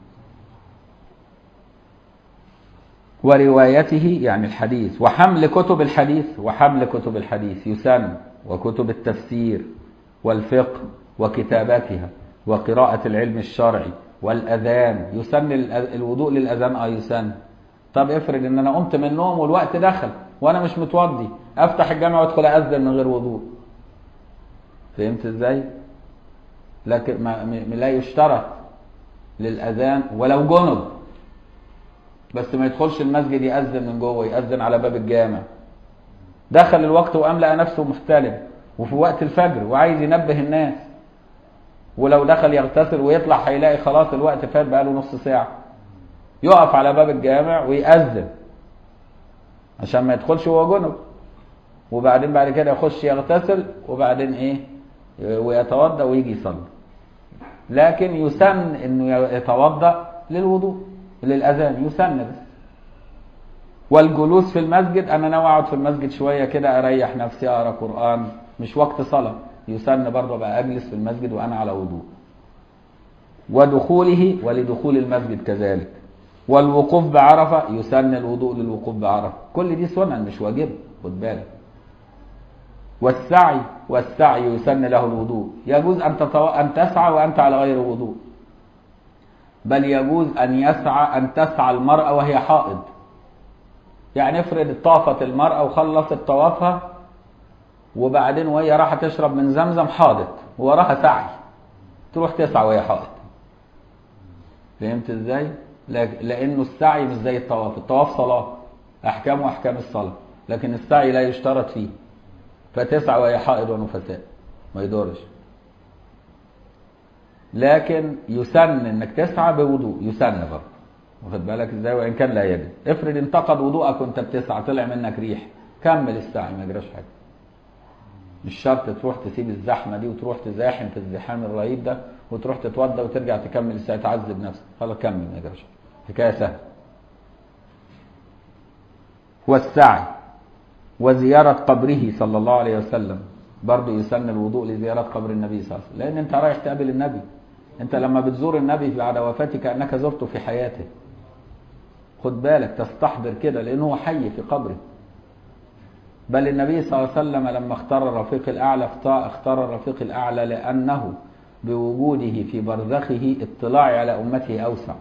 وروايته يعني الحديث وحمل كتب الحديث وحمل كتب الحديث يسن وكتب التفسير والفقه وكتاباتها وقراءة العلم الشرعي والأذان يسن الأ- الوضوء للأذان اه يسن طب افرض ان انا قمت من النوم والوقت دخل وانا مش متوضي افتح الجامع وادخل اذن من غير وضوء فهمت ازاي لكن ما م- لا يشترط للاذان ولو جنب بس ما يدخلش المسجد يأذن من جوه يأذن على باب الجامع دخل الوقت وقام لقى نفسه محتلم وفي وقت الفجر وعايز ينبه الناس ولو دخل يغتسل ويطلع هيلاقي خلاص الوقت فات بقاله نص ساعة يقف على باب الجامع ويأذن عشان ما يدخلش وهو جنب وبعدين بعد كده يخش يغتسل وبعدين ايه ويتوضا ويجي يصلي لكن يسن انه يتوضا للوضوء للاذان يسن بس والجلوس في المسجد انا ناوي اقعد في المسجد شويه كده اريح نفسي اقرا قران مش وقت صلاه يسن برضه بقى اجلس في المسجد وانا على وضوء ودخوله ولدخول المسجد كذلك والوقوف بعرفه يسن الوضوء للوقوف بعرفه كل دي سنن مش واجب خد بالك والسعي والسعي يسن له الوضوء يجوز ان تتو... ان تسعى وانت على غير وضوء بل يجوز ان يسعى ان تسعى المراه وهي حائض يعني افرض طافت المراه وخلصت طوافها وبعدين وهي رايحه تشرب من زمزم حاضت ووراها سعي تروح تسعى وهي حائض فهمت ازاي لك- لانه السعي مش زي الطواف الطواف صلاه احكامه احكام الصلاه لكن السعي لا يشترط فيه فتسعى وهي حائض ونفساء ما يضرش لكن يسن انك تسعى بوضوء يسن برضه واخد بالك ازاي وان كان لا يجب افرض انتقد وضوءك وانت بتسعى طلع منك ريح كمل السعي ما يجراش حاجه مش شرط تروح تسيب الزحمه دي وتروح تزاحم في الزحام الرهيب ده وتروح تتوضى وترجع تكمل السعي تعذب نفسك خلاص كمل ما يجراش حاجه حكايه سهله والسعي وزيارة قبره صلى الله عليه وسلم برضه يسن الوضوء لزيارة قبر النبي صلى الله عليه وسلم لأن أنت رايح تقابل النبي أنت لما بتزور النبي بعد وفاته كأنك زرته في حياته خد بالك تستحضر كده لأنه هو حي في قبره بل النبي صلى الله عليه وسلم لما اختار الرفيق الأعلى اخت- اختار الرفيق الأعلى لأنه بوجوده في برزخه اطلاع على أمته أوسع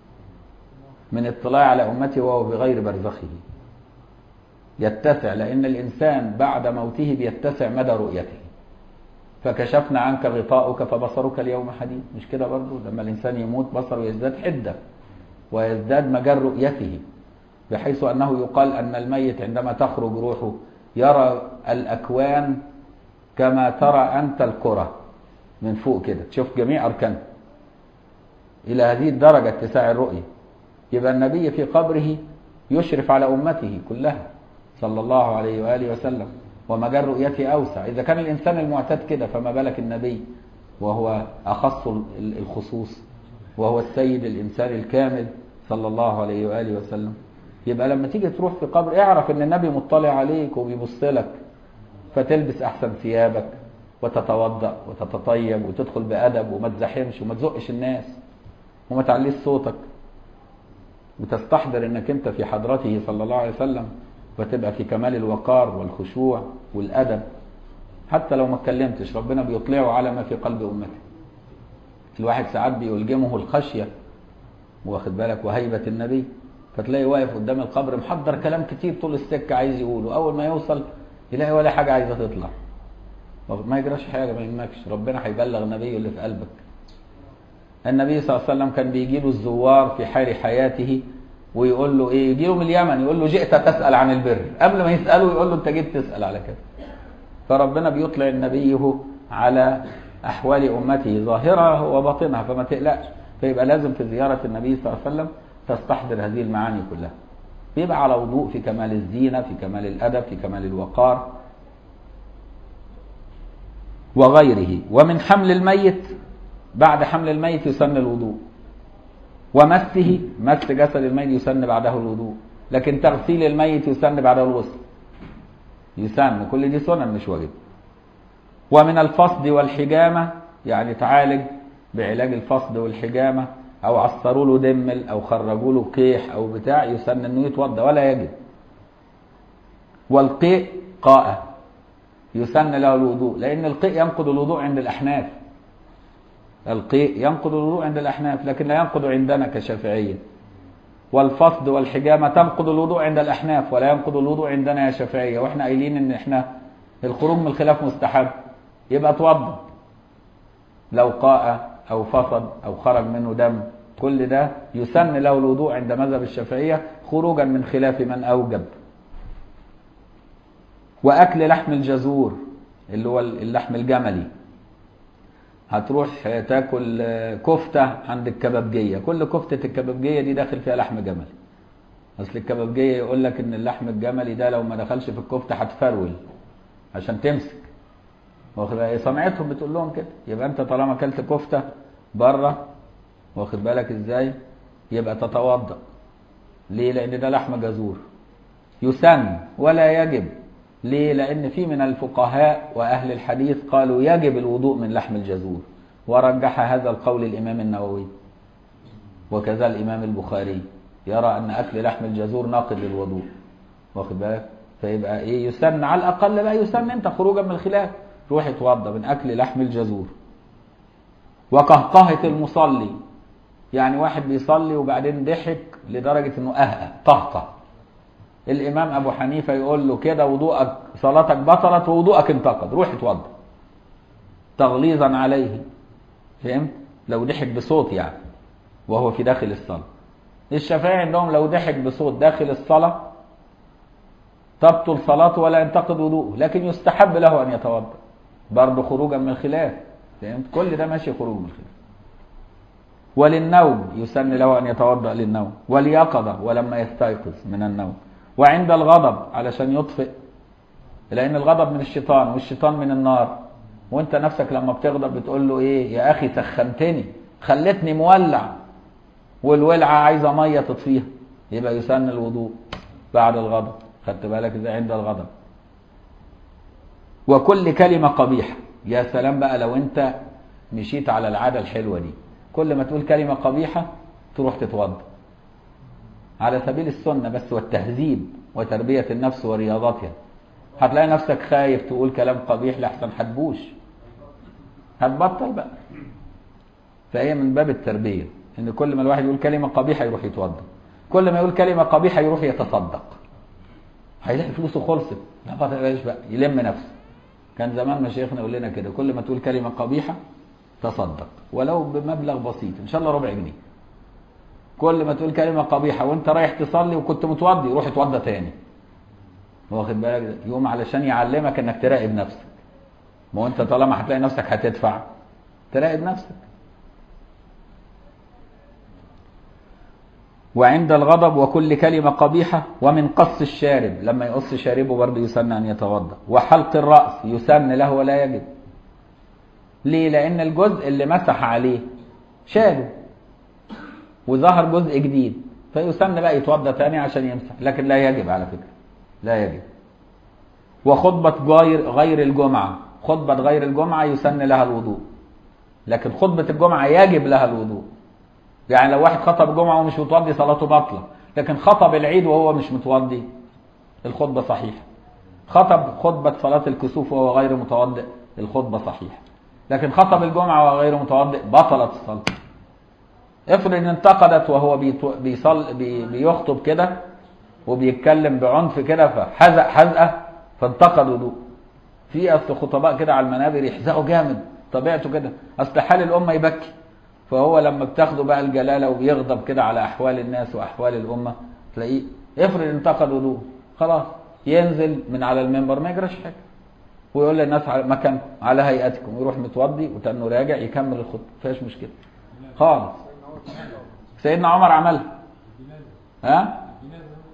من اطلاع على أمته وهو بغير برزخه يتسع لأن الإنسان بعد موته بيتسع مدى رؤيته فكشفنا عنك غطاؤك فبصرك اليوم حديد مش كده برضو لما الإنسان يموت بصره يزداد حدة ويزداد مجال رؤيته بحيث أنه يقال أن الميت عندما تخرج روحه يرى الأكوان كما ترى أنت الكرة من فوق كده تشوف جميع أركانها إلى هذه الدرجة اتساع الرؤية يبقى النبي في قبره يشرف على أمته كلها صلى الله عليه وآله وسلم ومجال رؤيته أوسع إذا كان الإنسان المعتاد كده فما بالك النبي وهو أخص ال- الخصوص وهو السيد الإنسان الكامل صلى الله عليه وآله وسلم يبقى لما تيجي تروح في قبر اعرف ان النبي مطلع عليك وبيبص لك فتلبس احسن ثيابك وتتوضا وتتطيب وتدخل بادب وما تزاحمش وما تزقش الناس وما تعليش صوتك وتستحضر انك انت في حضرته صلى الله عليه وسلم وتبقى في كمال الوقار والخشوع والادب حتى لو ما اتكلمتش ربنا بيطلعه على ما في قلب امته الواحد ساعات بيلجمه الخشيه واخد بالك وهيبه النبي فتلاقي واقف قدام القبر محضر كلام كتير طول السكه عايز يقوله اول ما يوصل يلاقي ولا حاجه عايزه تطلع ما يجراش حاجه ما يهمكش ربنا هيبلغ النبي اللي في قلبك النبي صلى الله عليه وسلم كان بيجي له الزوار في حال حياته ويقول له ايه يجي له من اليمن يقول له جئت تسال عن البر قبل ما يساله يقول له انت جيت تسال على كده فربنا بيطلع النبي على احوال امته ظاهرها وباطنها فما تقلقش فيبقى لازم في زياره النبي صلى الله عليه وسلم تستحضر هذه المعاني كلها بيبقى على وضوء في كمال الزينة في كمال الأدب في كمال الوقار وغيره ومن حمل الميت بعد حمل الميت يسن الوضوء ومسه مس جسد الميت يسن بعده الوضوء لكن تغسيل الميت يسن بعده الغسل يسن كل دي سنن مش واجب ومن الفصد والحجامة يعني تعالج بعلاج الفصد والحجامة أو عصروا له دمل أو خرجوا له قيح أو بتاع يسن إنه يتوضأ ولا يجب والقيء قاء يسن له الوضوء لأن القيء ينقض الوضوء عند الأحناف القيء ينقض الوضوء عند الأحناف لكن لا ينقض عندنا كشافعية والفصد والحجامة تنقض الوضوء عند الأحناف ولا ينقض الوضوء عندنا يا شافعية وإحنا قايلين إن إحنا الخروج من الخلاف مستحب يبقى توضأ لو قاء أو فصد أو خرج منه دم كل ده يسن له الوضوء عند مذهب الشافعية خروجا من خلاف من أوجب وأكل لحم الجزور اللي هو اللحم الجملي هتروح تاكل كفتة عند الكبابجية كل كفتة الكبابجية دي داخل فيها لحم جملي أصل الكبابجية يقول لك إن اللحم الجملي ده لو ما دخلش في الكفتة هتفرول عشان تمسك واخد بالك صنعتهم بتقول لهم كده يبقى انت طالما اكلت كفته بره واخد بالك ازاي يبقى تتوضا ليه لان ده لحم جزور يسن ولا يجب ليه لان في من الفقهاء واهل الحديث قالوا يجب الوضوء من لحم الجزور ورجح هذا القول الامام النووي وكذا الامام البخاري يرى ان اكل لحم الجزور ناقض للوضوء واخد بالك فيبقى ايه يسن على الاقل بقى يسن انت خروجا من الخلاف روح اتوضى من اكل لحم الجزور وقهقهة المصلي يعني واحد بيصلي وبعدين ضحك لدرجة انه اهأ قهقه الامام ابو حنيفة يقول له كده وضوءك صلاتك بطلت ووضوءك انتقد روح اتوضى تغليظا عليه فهمت لو ضحك بصوت يعني وهو في داخل الصلاة الشافعي عندهم لو ضحك بصوت داخل الصلاة تبطل صلاته ولا ينتقد وضوءه لكن يستحب له ان يتوضا برضه خروجا من الخلاف فهمت كل ده ماشي خروج من الخلاف وللنوم يسن له ان يتوضا للنوم واليقظه ولما يستيقظ من النوم وعند الغضب علشان يطفئ لان الغضب من الشيطان والشيطان من النار وانت نفسك لما بتغضب بتقول له ايه يا اخي سخنتني خلتني مولع والولعه عايزه ميه تطفيها يبقى يسن الوضوء بعد الغضب خدت بالك ازاي عند الغضب وكل كلمة قبيحة يا سلام بقى لو انت مشيت على العادة الحلوة دي كل ما تقول كلمة قبيحة تروح تتوضا على سبيل السنة بس والتهذيب وتربية النفس ورياضتها هتلاقي نفسك خايف تقول كلام قبيح لحسن هتبوش هتبطل بقى فهي من باب التربية ان كل ما الواحد يقول كلمة قبيحة يروح يتوضا كل ما يقول كلمة قبيحة يروح يتصدق هيلاقي فلوسه خلصت لا ما تقلقش بقى يلم نفسه كان زمان مشايخنا يقول لنا كده كل ما تقول كلمة قبيحة تصدق ولو بمبلغ بسيط ان شاء الله ربع جنيه كل ما تقول كلمة قبيحة وانت رايح تصلي وكنت متوضي روح اتوضى تاني واخد بالك ده يوم علشان يعلمك انك تراقب نفسك ما هو انت طالما هتلاقي نفسك هتدفع تراقب نفسك وعند الغضب وكل كلمة قبيحة ومن قص الشارب لما يقص شاربه برضه يسن أن يتوضأ وحلق الرأس يسن له ولا يجب ليه لأن الجزء اللي مسح عليه شاله وظهر جزء جديد فيسن بقى يتوضأ تاني عشان يمسح لكن لا يجب على فكرة لا يجب وخطبة غير غير الجمعة خطبة غير الجمعة يسن لها الوضوء لكن خطبة الجمعة يجب لها الوضوء يعني لو واحد خطب جمعة ومش متوضي صلاته باطلة لكن خطب العيد وهو مش متوضي الخطبة صحيحة خطب خطبة صلاة الكسوف وهو غير متوضئ الخطبة صحيحة لكن خطب الجمعة وهو غير متوضئ بطلت الصلاة افرض ان انتقدت وهو بيتو... بيصل بي... بيخطب كده وبيتكلم بعنف كده فحزق حزقه فانتقد وضوء في اصل خطباء كده على المنابر يحزقوا جامد طبيعته كده اصل حال الامه يبكي فهو لما بتاخده بقى الجلاله وبيغضب كده على احوال الناس واحوال الامه تلاقيه افرض انتقد وضوء خلاص ينزل من على المنبر ما يجراش حاجه ويقول للناس على مكانكم على هيئتكم ويروح متوضي وتنه راجع يكمل الخطبه ما فيهاش مشكله خالص سيدنا عمر عملها ها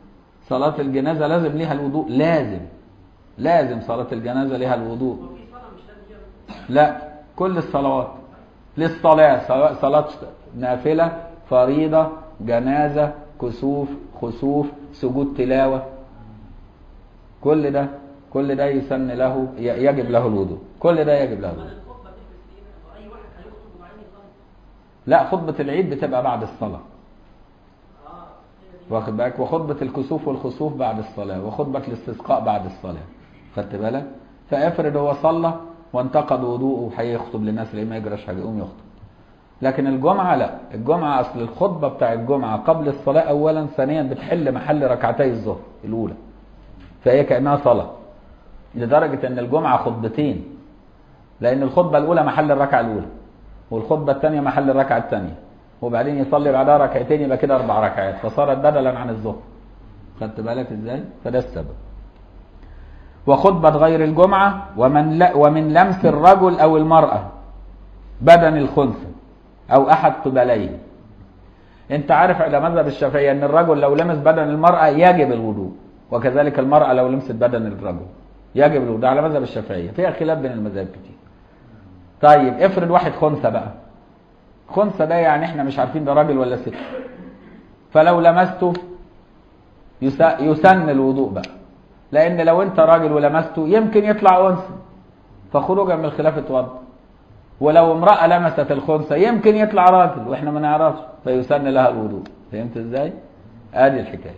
صلاة الجنازة لازم ليها الوضوء لازم لازم صلاة الجنازة ليها الوضوء لا كل الصلوات للصلاة سواء صلاة نافلة فريضة جنازة كسوف خسوف سجود تلاوة كل ده كل ده يسن له ي- يجب له الوضوء كل ده يجب له الوضوء الخطبه تلبس ايه واي واحد هيخطب وبعدين يصلي لا خطبة العيد بتبقى بعد الصلاة اه هي دي واخد بالك وخطبة الكسوف والخسوف بعد الصلاة وخطبة الاستسقاء بعد الصلاة خدت بالك فافرض هو صلى وانتقد وضوءه هيخطب للناس اللي ما يجراش حاجة يقوم يخطب لكن الجمعة لا الجمعة أصل الخطبة بتاع الجمعة قبل الصلاة أولا ثانيا بتحل محل ركعتي الظهر الأولى فهي كأنها صلاة لدرجة أن الجمعة خطبتين لأن الخطبة الأولى محل الركعة الأولى والخطبة الثانية محل الركعة الثانية وبعدين يصلي بعدها ركعتين يبقى كده أربع ركعات فصارت بدلا عن الظهر خدت بالك إزاي؟ فده السبب وخطبة غير الجمعة ومن لا ومن لمس الرجل أو المرأة بدن الخنثى أو أحد قبليه أنت عارف على مذهب الشافعية أن الرجل لو لمس بدن المرأة يجب الوضوء وكذلك المرأة لو لمست بدن الرجل يجب الوضوء ده على مذهب الشافعية فيها خلاف بين المذاهب كتير طيب افرض واحد خنثى بقى خنثى ده يعني احنا مش عارفين ده راجل ولا ست فلو لمسته يس- يسن الوضوء بقى لان لو انت راجل ولمسته يمكن يطلع انثى فخروجا من الخلاف اتوضى ولو امرأة لمست الخنثى يمكن يطلع راجل واحنا ما نعرفش فيسن لها الوضوء فهمت ازاي؟ ادي الحكاية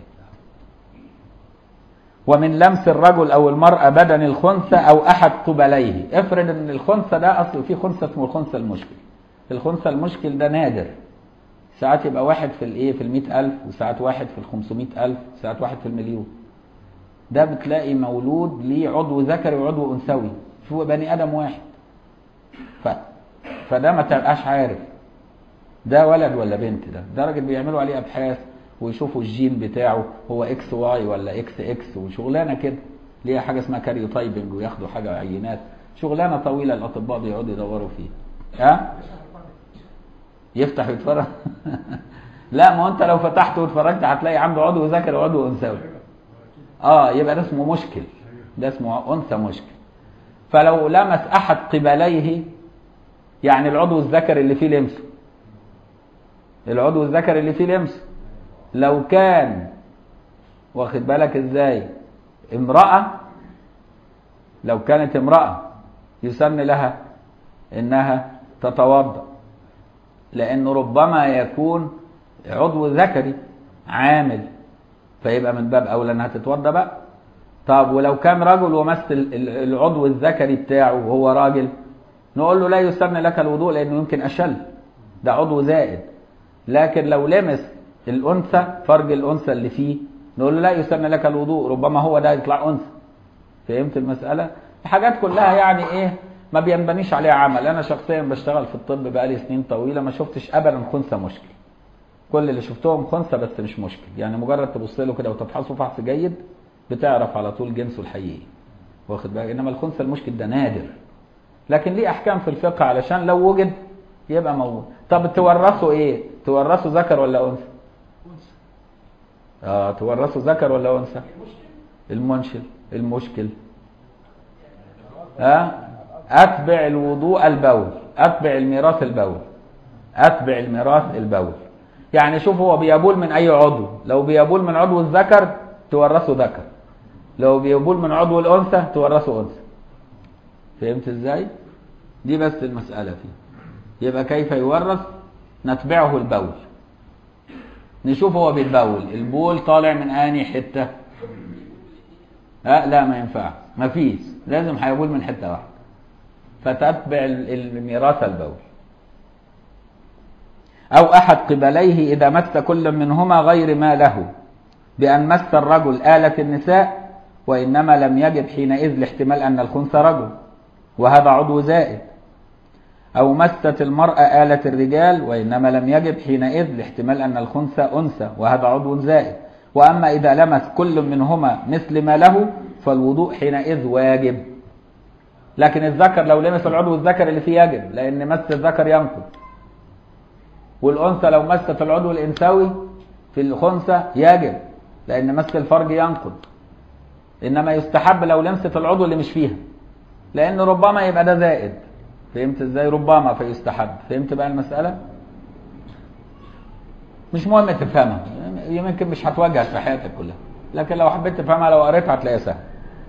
ومن لمس الرجل او المرأة بدن الخنثى او احد قبليه افرض ان الخنثى ده اصله في خنثى اسمه الخنثى المشكل الخنثى المشكل ده نادر ساعات يبقى واحد في الايه في المئة ألف وساعات واحد في الخمسمائة ألف وساعات واحد في المليون ده بتلاقي مولود ليه عضو ذكري وعضو انثوي هو بني ادم واحد ف... فده ما تبقاش عارف ده ولد ولا بنت ده درجة بيعملوا عليه ابحاث ويشوفوا الجين بتاعه هو اكس واي ولا اكس اكس وشغلانه كده ليها حاجه اسمها كاريو تايبنج وياخدوا حاجه عينات شغلانه طويله الاطباء بيقعدوا يدوروا فيها ها يفتح ويتفرج لا ما هو انت لو فتحت واتفرجت هتلاقي عنده عضو ذكري وعضو انثوي اه يبقى ده اسمه مشكل ده اسمه انثى مشكل فلو لمس احد قبليه يعني العضو الذكري اللي فيه لمسه العضو الذكري اللي فيه لمسه لو كان واخد بالك ازاي امرأة لو كانت امرأة يسن لها انها تتوضا لانه ربما يكون عضو ذكري عامل فيبقى من باب اولى انها تتوضا بقى طب ولو كان رجل ومس ال- ال- العضو الذكري بتاعه وهو راجل نقول له لا يسن لك الوضوء لانه يمكن اشل ده عضو زائد لكن لو لمس الانثى فرج الانثى اللي فيه نقول له لا يسن لك الوضوء ربما هو ده يطلع انثى فهمت المساله الحاجات كلها يعني ايه ما بينبنيش عليها عمل انا شخصيا بشتغل في الطب بقالي سنين طويله ما شفتش ابدا خنثى مشكل كل اللي شفتهم خنثى بس مش مشكل يعني مجرد تبص له كده وتفحصه فحص جيد بتعرف على طول جنسه الحقيقي واخد بالك انما الخنثى المشكل ده نادر لكن ليه احكام في الفقه علشان لو وجد يبقى موجود طب تورثوا ايه تورثوا ذكر ولا انثى اه تورثوا ذكر ولا انثى المنشل المشكل ها اتبع الوضوء البول اتبع الميراث البول اتبع الميراث البول يعني شوف هو بيبول من اي عضو لو بيبول من عضو الذكر تورثه ذكر لو بيبول من عضو الانثى تورثه انثى فهمت ازاي دي بس المساله فيه يبقى كيف يورث نتبعه البول نشوف هو بيتبول البول طالع من اني حته ها لا ما ينفع ما فيش لازم هيبول من حته واحده فتتبع ال- الميراث البول أو أحد قبليه إذا مس كل منهما غير ما له بأن مس الرجل آلة النساء وإنما لم يجد حينئذ لاحتمال أن الخنثى رجل وهذا عضو زائد أو مست المرأة آلة الرجال وإنما لم يجد حينئذ لاحتمال أن الخنثى أنثى وهذا عضو زائد وأما إذا لمس كل منهما مثل ما له فالوضوء حينئذ واجب لكن الذكر لو لمس العضو الذكر اللي فيه يجب لأن مس الذكر ينقض والأنثى لو مست العضو الإنثوي في الخنثى يجب لان مس الفرج ينقض انما يستحب لو لمست العضو اللي مش فيها لان ربما يبقى ده زائد فهمت ازاي ربما فيستحب فهمت بقى المساله مش مهم تفهمها يمكن مش هتواجهك في حياتك كلها لكن لو حبيت تفهمها لو قريتها هتلاقيها سهله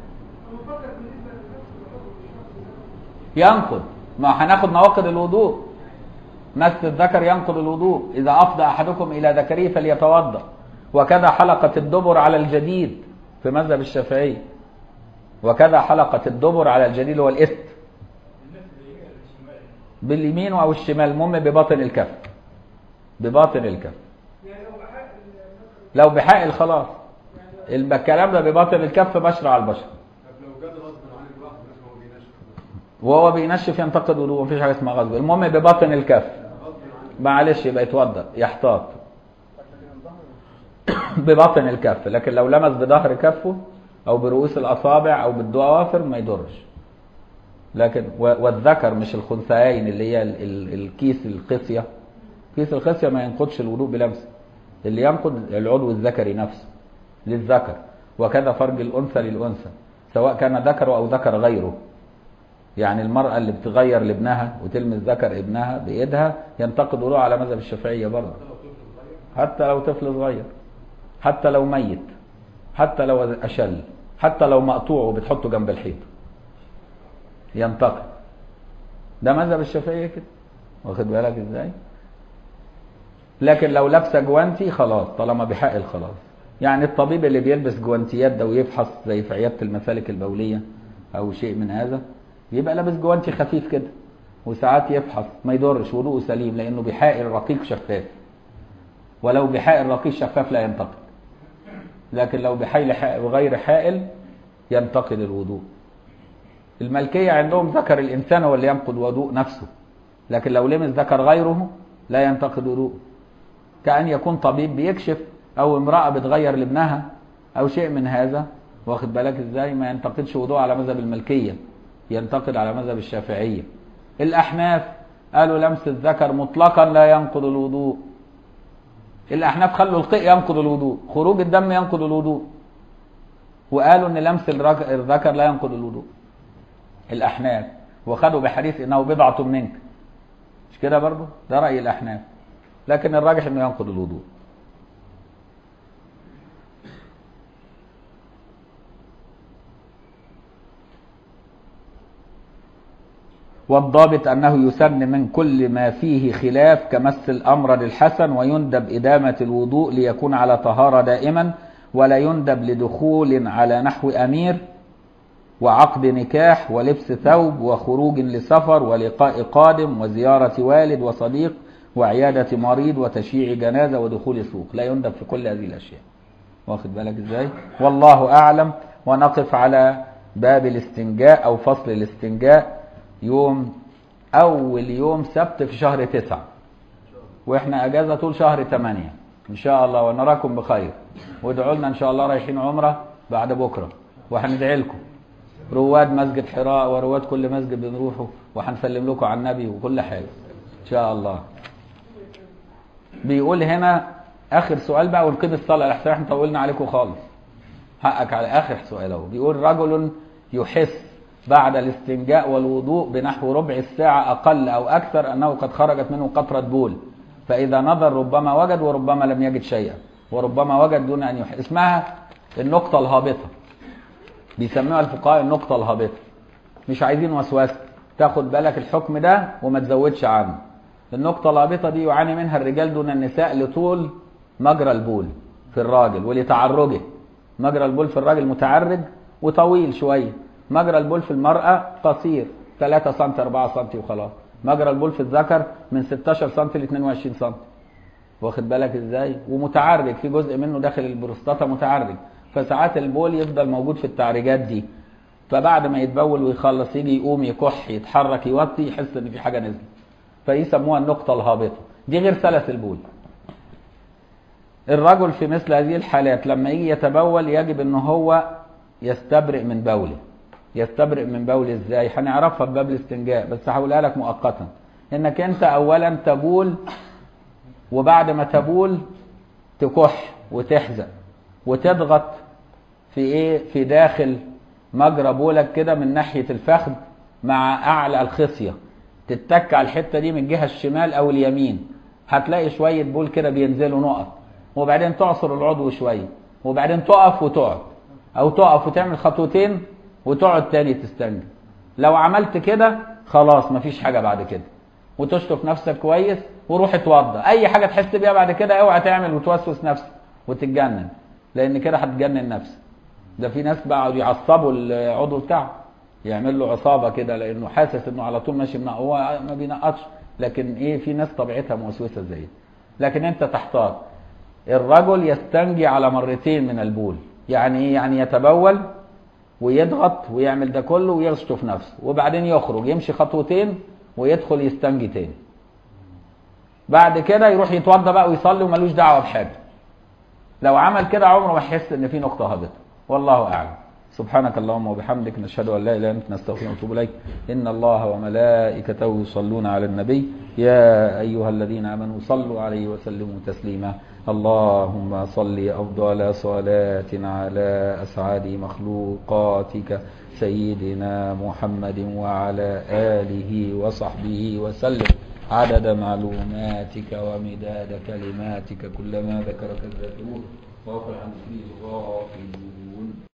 ينقض ما هناخد نواقض الوضوء مس الذكر ينقض الوضوء اذا افضى احدكم الى ذكره فليتوضا وكذا حلقه الدبر على الجديد في مذهب الشافعي وكذا حلقه الدبر على الجديد اللي هو الاست باليمين او الشمال المهم بباطن الكف بباطن الكف لو بحائل خلاص الب- الكلام ده بباطن الكف بشر على البشر طب لو جد غصب عن الواحد مثلا هو بينشف وهو بينشف ينتقد وضوء مفيش حاجه اسمها غصب المهم بباطن الكف غصب عنه معلش يبقى يتوضا يحتاط بباطن الكف لكن لو لمس بظهر كفه او برؤوس الاصابع او بالضوافر ما يضرش لكن و- والذكر مش الخنثيين اللي هي ال- ال- الكيس القصيه كيس القصيه ما ينقضش الوضوء بلمسه اللي ينقض العضو الذكري نفسه للذكر وكذا فرج الانثى للانثى سواء كان ذكر او ذكر غيره يعني المرأة اللي بتغير لابنها وتلمس ذكر ابنها بإيدها ينتقد وضوء على مذهب الشافعية برضه حتى لو طفل صغير حتى لو ميت حتى لو أشل حتى لو مقطوع وبتحطه جنب الحيط ينتقد ده مذهب الشافعية كده واخد بالك ازاي لكن لو لابسه جوانتي خلاص طالما بحائل خلاص يعني الطبيب اللي بيلبس جوانتيات ده ويفحص زي في عياده المسالك البوليه او شيء من هذا يبقى لابس جوانتي خفيف كده وساعات يفحص ما يضرش وضوءه سليم لانه بحائل رقيق شفاف ولو بحائل رقيق شفاف لا ينتقد لكن لو بحائل حائل وغير حائل ينتقد الوضوء الملكيه عندهم ذكر الانسان هو اللي ينقض وضوء نفسه لكن لو لمس ذكر غيره لا ينتقد وضوء كأن يكون طبيب بيكشف أو امرأة بتغير لابنها أو شيء من هذا واخد بالك ازاي ما ينتقدش وضوء على مذهب الملكية ينتقد على مذهب الشافعية الأحناف قالوا لمس الذكر مطلقا لا ينقض الوضوء الأحناف خلوا القيء ينقض الوضوء خروج الدم ينقض الوضوء وقالوا ان لمس الرك- الذكر لا ينقض الوضوء الأحناف وخدوا بحديث انه بضعة منك مش كده برضو ده رأي الأحناف لكن الراجح انه ينقض الوضوء والضابط أنه يسن من كل ما فيه خلاف كمس الأمر للحسن ويندب إدامة الوضوء ليكون على طهارة دائما ولا يندب لدخول على نحو أمير وعقد نكاح ولبس ثوب وخروج لسفر ولقاء قادم وزيارة والد وصديق وعيادة مريض وتشييع جنازة ودخول سوق لا يندب في كل هذه الأشياء واخد بالك ازاي والله أعلم ونقف على باب الاستنجاء أو فصل الاستنجاء يوم أول يوم سبت في شهر تسعة وإحنا أجازة طول شهر ثمانية إن شاء الله ونراكم بخير وادعوا لنا إن شاء الله رايحين عمرة بعد بكرة وهندعي لكم رواد مسجد حراء ورواد كل مسجد بنروحه وهنسلم لكم على النبي وكل حاجة إن شاء الله بيقول هنا آخر سؤال بقى ونقيم الصلاة لحسن احنا طولنا عليكم خالص حقك على آخر سؤال اهو بيقول رجل يحس بعد الاستنجاء والوضوء بنحو ربع الساعة أقل أو أكثر أنه قد خرجت منه قطرة بول فإذا نظر ربما وجد وربما لم يجد شيئا وربما وجد دون أن يحس اسمها النقطة الهابطة بيسموها الفقهاء النقطة الهابطة مش عايزين وسوسة تاخد بالك الحكم ده وما تزودش عنه النقطة الهابطة دي يعاني منها الرجال دون النساء لطول مجرى البول في الراجل ولتعرجه مجرى البول في الراجل متعرج وطويل شوية مجرى البول في المرأة قصير 3 سم 4 سم وخلاص مجرى البول في الذكر من 16 سم ل 22 سم واخد بالك ازاي ومتعرج في جزء منه داخل البروستاتا متعرج فساعات البول يفضل موجود في التعريجات دي فبعد ما يتبول ويخلص يجي يقوم يكح يتحرك يوطي يحس ان في حاجه نزلت فيسموها النقطه الهابطه دي غير سلس البول الرجل في مثل هذه الحالات لما يجي يتبول يجب ان هو يستبرئ من بوله يستبرئ من بوله ازاي هنعرفها في باب الاستنجاء بس هقولها لك مؤقتا انك انت اولا تبول وبعد ما تبول تكح وتحزق وتضغط في ايه في داخل مجرى بولك كده من ناحيه الفخذ مع اعلى الخصيه تتك على الحته دي من الجهه الشمال او اليمين هتلاقي شويه بول كده بينزلوا نقط وبعدين تعصر العضو شويه وبعدين تقف وتقعد او تقف وتعمل خطوتين وتقعد تاني تستنجد لو عملت كده خلاص مفيش حاجه بعد كده وتشطف نفسك كويس وروح اتوضى اي حاجه تحس بيها بعد كده اوعى تعمل وتوسوس نفسك وتتجنن لان كده هتجنن نفسك ده في ناس بقى يعصبوا العضو بتاعه يعمل له عصابه كده لانه حاسس انه على طول ماشي منقط هو ما بينقطش لكن ايه في ناس طبيعتها موسوسه زي لكن انت تحتار الرجل يستنجي على مرتين من البول يعني ايه يعني يتبول ويضغط ويعمل ده كله ويشطف نفسه وبعدين يخرج يمشي خطوتين ويدخل يستنجي تاني بعد كده يروح يتوضى بقى ويصلي وملوش دعوه بحاجه لو عمل كده عمره ما يحس ان في نقطه هبطت والله اعلم سبحانك اللهم وبحمدك نشهد ان لا اله الا انت نستغفرك ونتوب اليك ان الله وملائكته يصلون على النبي يا ايها الذين امنوا صلوا عليه وسلموا تسليما اللهم صل افضل صلاه على اسعد مخلوقاتك سيدنا محمد وعلى اله وصحبه وسلم عدد معلوماتك ومداد كلماتك كلما ذكرك الذاكرون وغفر عن ذكره الغافلون